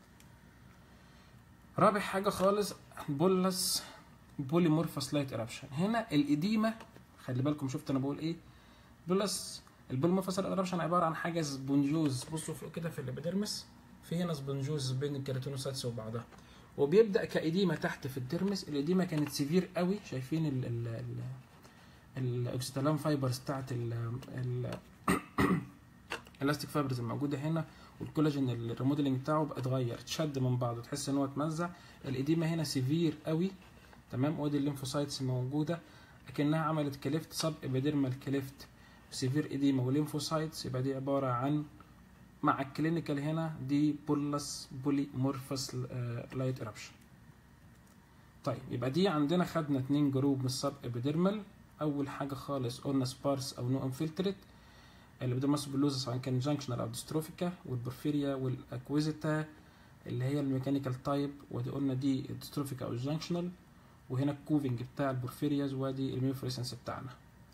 رابع حاجه خالص بولس بوليمورفوس لايت ايرابشن هنا الاديمه خلي بالكم شفت انا بقول ايه بولس البوليمورفوس لايت ايرابشن عباره عن حاجه سبونجوز بصوا فوق كده في الابيديرمس في هنا سبونجوز بين الكيراتينوسايتس وبعضها وبيبدا كاديمه تحت في الديرمس الاديمه كانت سيفير قوي شايفين ال ال ال الاوكسيتالام فايبرز بتاعت ال ال الاستيك فايبرز الموجوده هنا والكولاجين الريموديلنج بتاعه بقى اتغير اتشد من بعضه تحس ان هو اتمزع الاديمه هنا سيفير قوي تمام وادي الليمفوسايتس موجوده اكنها عملت كليفت سب ابيديرمال كليفت سيفير اديما وليمفوسايتس يبقى دي عباره عن مع الكلينيكال هنا دي بولس بولي مورفس لايت ايرابشن طيب يبقى دي عندنا خدنا اتنين جروب من السب ابيديرمال اول حاجه خالص قلنا سبارس او نو انفلتريت الابيديرماس بلوزا سواء كان جانكشنال او ديستروفيكا والبورفيريا والاكويزيتا اللي هي الميكانيكال تايب ودي قلنا دي الديستروفيكا او الجانكشنال وهنا الكوفنج بتاع البورفيرياز وادي الميوفريسنس بتاعنا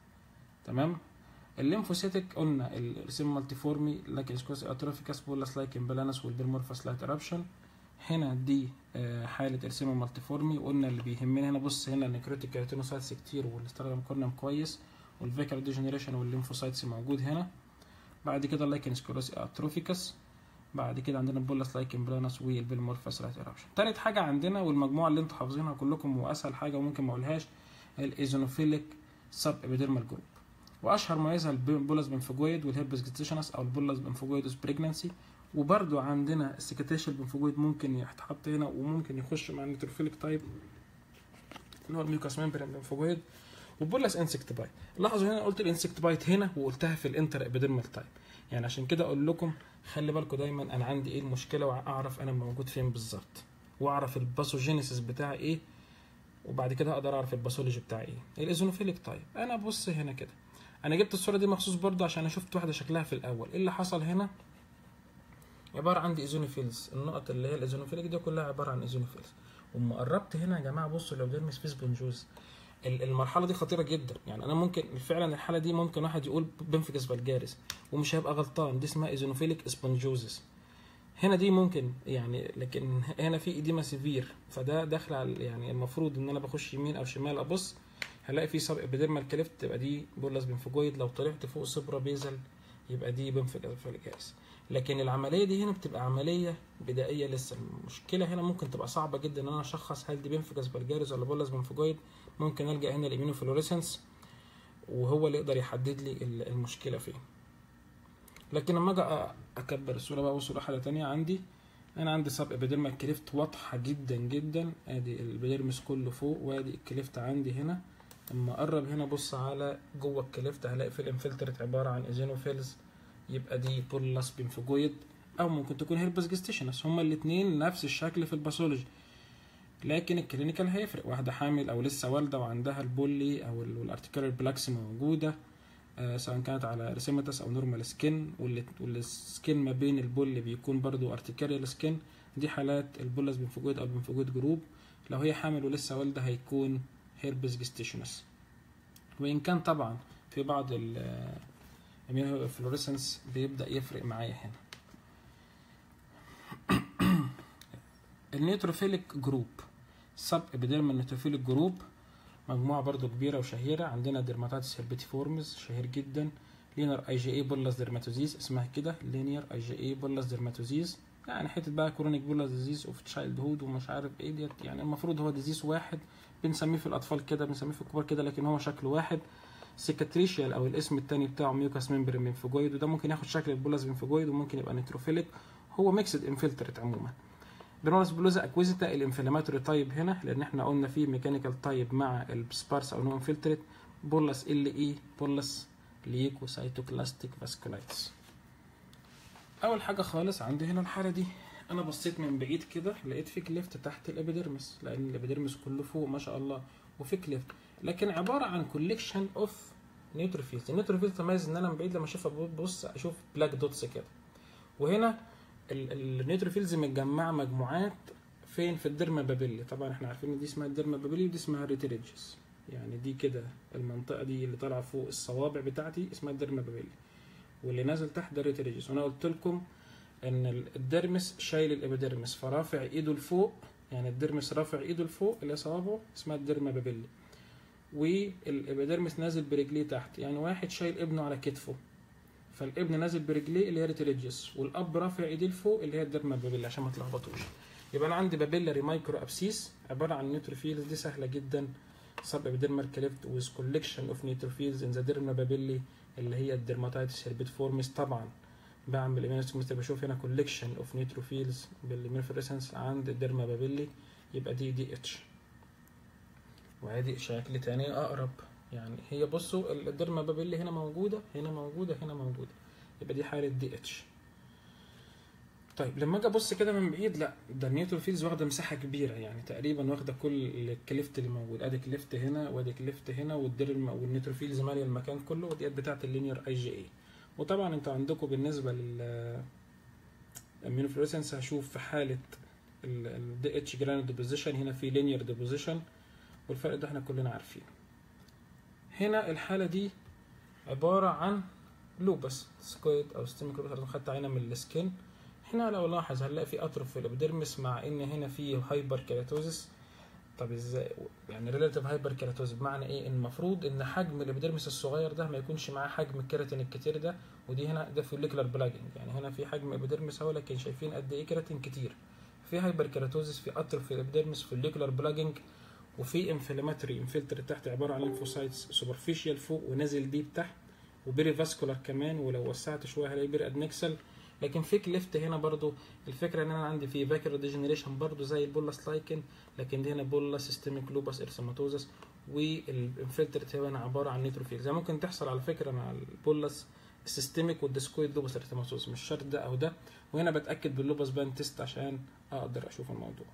تمام الليمفوسيتك قلنا الرسيم مالتيفورمي لاكن سكوس اتروفيكاس بولاس لايكن بلانس والبيرمورفاس لايت ارابشن هنا دي حالة ارسيما مالتيفورمي وقلنا اللي بيهمنا هنا بص هنا النكروتيك كيراتينوسايتس كتير والاسترادم كورنم كويس والفيكال ديجنريشن والليمفوسايتس موجود هنا بعد كده اللايكن سكوروسي اتروفيكاس بعد كده عندنا بولاس لايكن بلانس والبيلمورفاس لايت ارابشن تالت حاجة عندنا والمجموعة اللي انتوا حافظينها كلكم واسهل حاجة وممكن ما اقولهاش الايزونوفيليك سب ابيديرمال جروب واشهر مميزها البولاس بنفوجويد والهيربس جستيشنس او البولاس بنفوجويد بريجنانسي وبرده عندنا السكتيشال بنفوجويد ممكن يتحط هنا وممكن يخش مع النيتروفيليك تايب اللي هو الميوكاس ممبرين بنفوجويد وبولاس انسكت بايت لاحظوا هنا قلت الانسكت بايت هنا وقلتها في الانتر ابيديرمال تايب يعني عشان كده اقول لكم خلي بالكم دايما انا عندي ايه المشكله واعرف انا موجود فين بالظبط واعرف الباثوجينيسيس بتاعي ايه وبعد كده اقدر اعرف الباثولوجي بتاعي ايه الايزونوفيليك تايب انا بص هنا كده انا جبت الصوره دي مخصوص برضه عشان انا شفت واحده شكلها في الاول ايه اللي حصل هنا عباره عندي ايزونوفيلز النقط اللي هي الايزونوفيليك دي كلها عباره عن ايزونوفيلز وما قربت هنا يا جماعه بصوا لو ديرمس فيس بونجوز المرحله دي خطيره جدا يعني انا ممكن فعلا الحاله دي ممكن واحد يقول بنفيكس فالجاريس ومش هيبقى غلطان دي اسمها ايزونوفيليك اسبونجوزس هنا دي ممكن يعني لكن هنا في ايديما سيفير فده داخل على يعني المفروض ان انا بخش يمين او شمال ابص هلاقي في سب ابيديرمال كليفت تبقى دي بولاس بنفوجويد لو طلعت فوق سوبرا بيزل يبقى دي بنفيكس فالجاريس لكن العمليه دي هنا بتبقى عمليه بدائيه لسه المشكله هنا ممكن تبقى صعبه جدا ان انا اشخص هل دي بنفيكس فالجاريس ولا بولاس بنفوجويد ممكن الجا هنا الامينوفلوريسنس وهو اللي يقدر يحدد لي المشكله فين لكن لما اجي اكبر الصوره بقى بصوا حاجه تانية عندي انا عندي سب ابيديرمال كليفت واضحه جدا جدا ادي الابيديرمس كله فوق وادي الكليفت عندي هنا لما اقرب هنا بص على جوه الكليفت هلاقي في الانفلترت عباره عن ايزينوفيلز يبقى دي بولس بنفجويد او ممكن تكون هيربس جستيشنس هما الاثنين نفس الشكل في الباثولوجي لكن الكلينيكال هيفرق واحده حامل او لسه والده وعندها البولي او الارتيكولار بلاكس موجوده آه سواء كانت على ريسيماتس او نورمال سكين والسكين ما بين البولي بيكون برضو ارتيكاريال سكين دي حالات البولس بنفجويد او بنفجويد جروب لو هي حامل ولسه والده هيكون هيربس جستيشنس وان كان طبعا في بعض الفلوريسنس بيبدا يفرق معايا هنا النيوتروفيليك جروب سب ابيديرمال نيوتروفيليك جروب مجموعة برضو كبيرة وشهيرة عندنا ديرماتاتيس هيربيتيفورمز شهير جدا لينر اي جي اي بولس ديرماتوزيز اسمها كده لينير اي جي اي بولس ديرماتوزيز يعني حتة بقى كرونيك بولس ديزيز اوف تشايلد هود ومش عارف ايه ديت يعني المفروض هو ديزيز واحد بنسميه في الاطفال كده بنسميه في الكبار كده لكن هو شكله واحد سيكاتريشيال او الاسم التاني بتاعه ميوكاس ممبر منفجويد وده ممكن ياخد شكل البولس منفجويد وممكن يبقى نيتروفيليك هو ميكسد انفلترت عموما بنورس بلوزا اكويزيتا الانفلاماتوري تايب هنا لان احنا قلنا في ميكانيكال تايب مع السبارس او نو انفلتريت بولس ال اي بولس ليكو سايتوكلاستيك فاسكولايتس اول حاجه خالص عندي هنا الحاله دي انا بصيت من بعيد كده لقيت في كليفت تحت الابيديرمس لان الابيديرمس كله فوق ما شاء الله وفي كليفت لكن عباره عن كوليكشن اوف نيوتروفيلز النيوتروفيلز تميز ان انا من بعيد لما اشوفها ببص اشوف بلاك دوتس كده وهنا النيوتروفيلز متجمعه مجموعات فين في الديرما بابيلي طبعا احنا عارفين ان دي اسمها الديرما بابيلي ودي اسمها ريتريجز يعني دي كده المنطقه دي اللي طالعه فوق الصوابع بتاعتي اسمها الديرما بابيلي واللي نازل تحت ده ريتريجز وانا قلت لكم ان الديرمس شايل الابيديرمس فرافع ايده لفوق يعني الديرمس رافع ايده لفوق اللي هي صوابعه اسمها الديرما بابيلي والابيديرمس نازل برجليه تحت يعني واحد شايل ابنه على كتفه فالابن نازل برجليه اللي هي ريتريجيوس والاب رافع ايديه لفوق اللي هي الديرما بابيلا عشان ما تلخبطوش يبقى انا عندي بابيلاري مايكرو ابسيس عباره عن نيوتروفيلز دي سهله جدا سب ابيديرمال كليفت ويز كولكشن اوف نيوتروفيلز ان ذا ديرما بابيلي اللي هي الديرماتايتس هيربيتفورميس طبعا بعمل ايمينوستومستر بشوف هنا كولكشن اوف نيوتروفيلز بالميرفرسنس عند الديرما بابيلي يبقى دي دي اتش وادي شكل تاني اقرب يعني هي بصوا الديرما بابيلي هنا موجوده هنا موجوده هنا موجوده يبقى دي حاله دي اتش طيب لما اجي ابص كده من بعيد لا ده النيوتروفيلز واخده مساحه كبيره يعني تقريبا واخده كل الكليفت اللي موجود ادي كليفت هنا وادي كليفت هنا والديرما والنيوتروفيلز ماليه المكان كله وديت بتاعه اللينير اي جي اي وطبعا انتوا عندكم بالنسبه لل الميونوفلوريسنس هشوف في حاله الدي اتش جراند ديبوزيشن هنا في لينير ديبوزيشن والفرق ده احنا كلنا عارفينه هنا الحالة دي عبارة عن لوبس سكويد أو ستيميك لوبس خدت عينة من السكين هنا لو لاحظ هنلاقي في أطرف في الإبيديرمس مع إن هنا في هايبر كيراتوزيس طب ازاي يعني ريلاتيف هايبر كيراتوزيس بمعنى ايه المفروض ان حجم الابيديرمس الصغير ده ما يكونش معاه حجم الكيراتين الكتير ده ودي هنا ده فوليكولار بلاجنج يعني هنا في حجم ابيديرمس اهو لكن شايفين قد ايه كيراتين كتير في هايبر كيراتوزيس في اطرف في الابيديرمس فوليكولار بلاجنج وفي انفلاماتوري انفلتر تحت عباره عن ليمفوسايتس سوبرفيشال فوق ونازل ديب تحت وبيري فاسكولار كمان ولو وسعت شويه هلاقي بيري ادنكسل لكن في كليفت هنا برضو الفكره ان انا عندي في فاكر ديجنريشن برضو زي البولاس لايكن لكن دي هنا بولا سيستميك لوباس ارسماتوزس والانفلترت هنا عباره عن نيتروفيل زي ممكن تحصل على فكره مع البولاس السيستميك والديسكويد لوباس ارسماتوزس مش شرط ده او ده وهنا بتاكد باللوباس بان تيست عشان اقدر اشوف الموضوع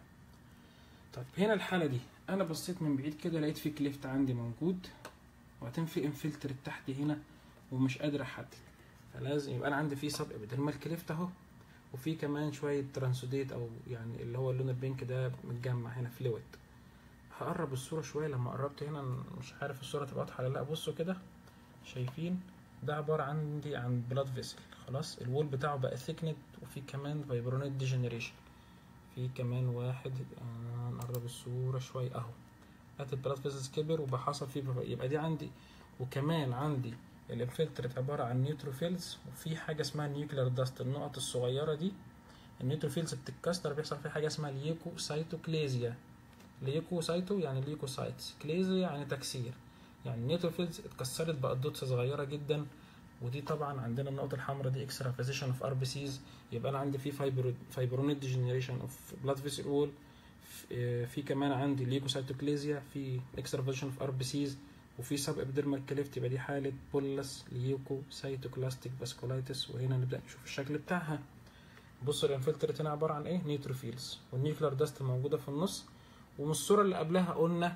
طيب هنا الحاله دي انا بصيت من بعيد كده لقيت في كليفت عندي موجود وبعدين في انفلتر تحت هنا ومش قادر احدد فلازم يبقى انا عندي في سب ابيدرمال كليفت اهو وفي كمان شويه ترانسوديت او يعني اللي هو اللون البينك ده متجمع هنا فلويد هقرب الصوره شويه لما قربت هنا مش عارف الصوره تبقى واضحه ولا لا بصوا كده شايفين ده عباره عندي عن بلاد فيسل خلاص الوول بتاعه بقى ثيكنت وفي كمان فايبرونيت ديجنريشن في كمان واحد آه نقرب الصورة شوية اهو هات البلاد فيزز كبر وبحصل فيه يبقى دي عندي وكمان عندي الانفلترت عبارة عن نيوتروفيلز وفي حاجة اسمها نيوكلير داست النقط الصغيرة دي النيوتروفيلز بتتكسر بيحصل فيها حاجة اسمها ليوكو سايتوكليزيا ليوكو سايتو يعني ليوكوسايتس كليزيا يعني تكسير يعني النيوتروفيلز اتكسرت بقت دوتس صغيرة جدا ودي طبعا عندنا النقطة الحمراء دي اكسترافيزيشن اوف ار بي سيز يبقى انا عندي في فايبرو فايبرونيت ديجنريشن اوف بلاد فيسل وول في كمان عندي ليكوسايتوكليزيا في اكسترافيزيشن اوف ار بي سيز وفي سب ابيديرمال كليفت يبقى دي حاله بولس ليوكو سايتوكلاستيك فاسكولايتس وهنا نبدا نشوف الشكل بتاعها بصوا الانفلتريت هنا عباره عن ايه نيوتروفيلز والنيوكلير داست موجوده في النص ومن الصوره اللي قبلها قلنا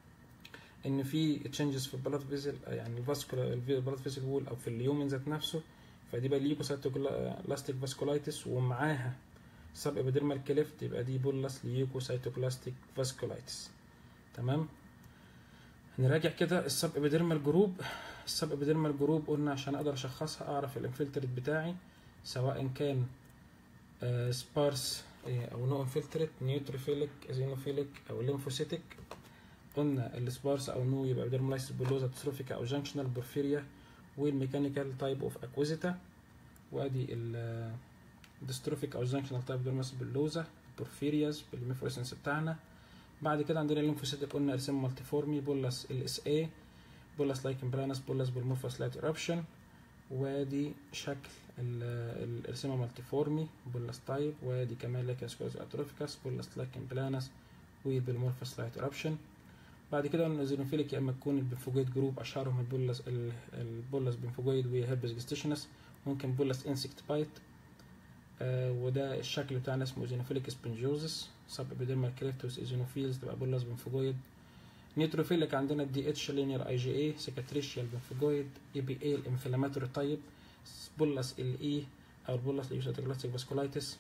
ان في تشنجز في البلاد فيزل يعني الفاسكولار البلاد فيزل وول او في اليومن ذات نفسه فدي بقى ليوكوسايتوكلاستيك فاسكولايتس ومعاها سب ابيديرمال كليفت يبقى دي بولس ليوكوسايتوكلاستيك فاسكولايتس تمام نراجع كده السب ابيديرمال جروب السب ابيديرمال جروب قلنا عشان اقدر اشخصها اعرف الانفلتريت بتاعي سواء كان سبارس او نو انفلتريت نيوتروفيليك ازينوفيليك او ليمفوسيتيك قلنا السبارس او نو يبقى ابيديرمالايسيس بولوزا تروفيكا او جانكشنال بورفيريا والميكانيكال تايب اوف اكويزيتا وادي الدستروفيك او جانكشنال تايب ديرماس بولوزا بورفيرياز بالميفوريسنس بتاعنا بعد كده عندنا الليمفوسيتيك قلنا ارسام مالتيفورمي بولس ال اس اي بولس لايكن برانس بولس بالمورفوس لايت ايربشن وادي شكل الارسام مالتيفورمي بولس تايب وادي كمان لايكن سكوز اتروفيكاس بولس لايكن بلانس وبالمورفوس لايت ايربشن بعد كده قلنا الزينوفيليك يا اما تكون البنفوجويد جروب اشهرهم البولس البولس بنفوجويد وهيربس جستيشنس ممكن بولس انسكت بايت آه وده الشكل بتاعنا اسمه زينوفيليك سبنجوزس سب ابيديرمال كريفتوس ايزينوفيلز تبقى بولس بنفوجويد نيتروفيليك عندنا الدي اتش لينير اي جي اي سيكاتريشيال بنفوجويد اي بي اي الانفلاماتوري تايب بولس ال اي او البولس ليوسيتوكلاستيك فاسكولايتس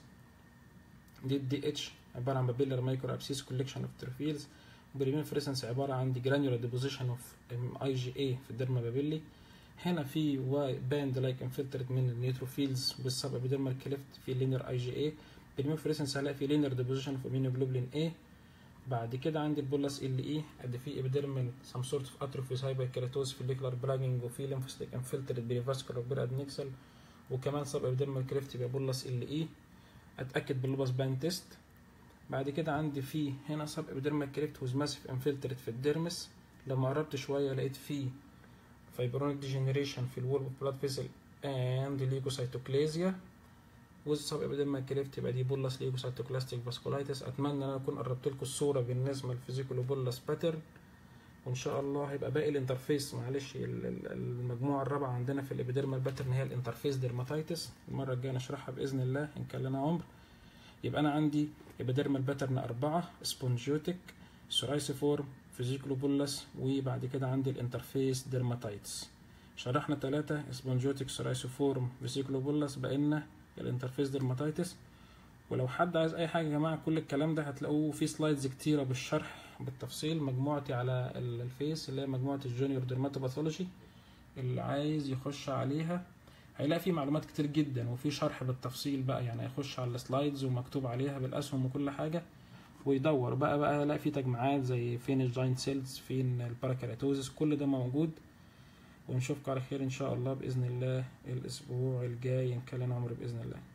دي الدي اتش عباره عن بابيلر مايكرو ابسيس كولكشن اوف تروفيلز بريمين فريسنس عباره عن دي جرانيولار ديبوزيشن اوف اي جي اي في الديرما بابيلي هنا في باند لايك انفلترت من النيوتروفيلز بالسب ابيديرمال كليفت في لينير اي جي اي بريمين فريسنس هلاقي في لينير ديبوزيشن اوف امينوجلوبولين اي بعد كده عندي البولس ال اي ادي في ابيديرمال سم سورت اوف اتروفيز هايبر كيراتوز في ليكلر براجنج وفي ليمفوستيك انفلترت بريفاسكولار بيراد نيكسل وكمان سب ابيديرمال كليفت يبقى بولس ال اي اتاكد باللوبس باند تيست بعد كده عندي في هنا سب ابيديرمال كريبت ويز ماسيف انفلتريت في الديرمس لما قربت شويه لقيت في فايبرونيك ديجنريشن في الوول اوف بلاد فيسل اند ليكوسايتوكليزيا ويز سب ابيديرمال كريبت يبقى دي بولس ليكوسايتوكلاستيك فاسكولايتس اتمنى ان انا اكون قربت لكم الصوره بالنسبه للفيزيكال بولس باترن وان شاء الله هيبقى باقي الانترفيس معلش المجموعه الرابعه عندنا في الابيديرمال باترن هي الانترفيس ديرماتيتس المره الجايه نشرحها باذن الله ان كان لنا عمر يبقى انا عندي ابيديرمال باترن أربعة سبونجيوتيك سورايسيفورم فيزيكلوبولس وبعد كده عندي الانترفيس ديرماتايتس شرحنا ثلاثة سبونجيوتيك سورايسيفورم فيزيكلوبولس بقينا الانترفيس ديرماتايتس ولو حد عايز اي حاجة يا جماعة كل الكلام ده هتلاقوه في سلايدز كتيرة بالشرح بالتفصيل مجموعتي على الفيس اللي هي مجموعة الجونيور ديرماتوباثولوجي اللي عايز يخش عليها هيلاقي فيه معلومات كتير جدا وفي شرح بالتفصيل بقى يعني هيخش على السلايدز ومكتوب عليها بالاسهم وكل حاجه ويدور بقى بقى هيلاقي فيه تجمعات زي فين الجاينت سيلز فين الباراكيراتوزس كل ده موجود ونشوفكم على خير ان شاء الله باذن الله الاسبوع الجاي ان كان لنا عمر باذن الله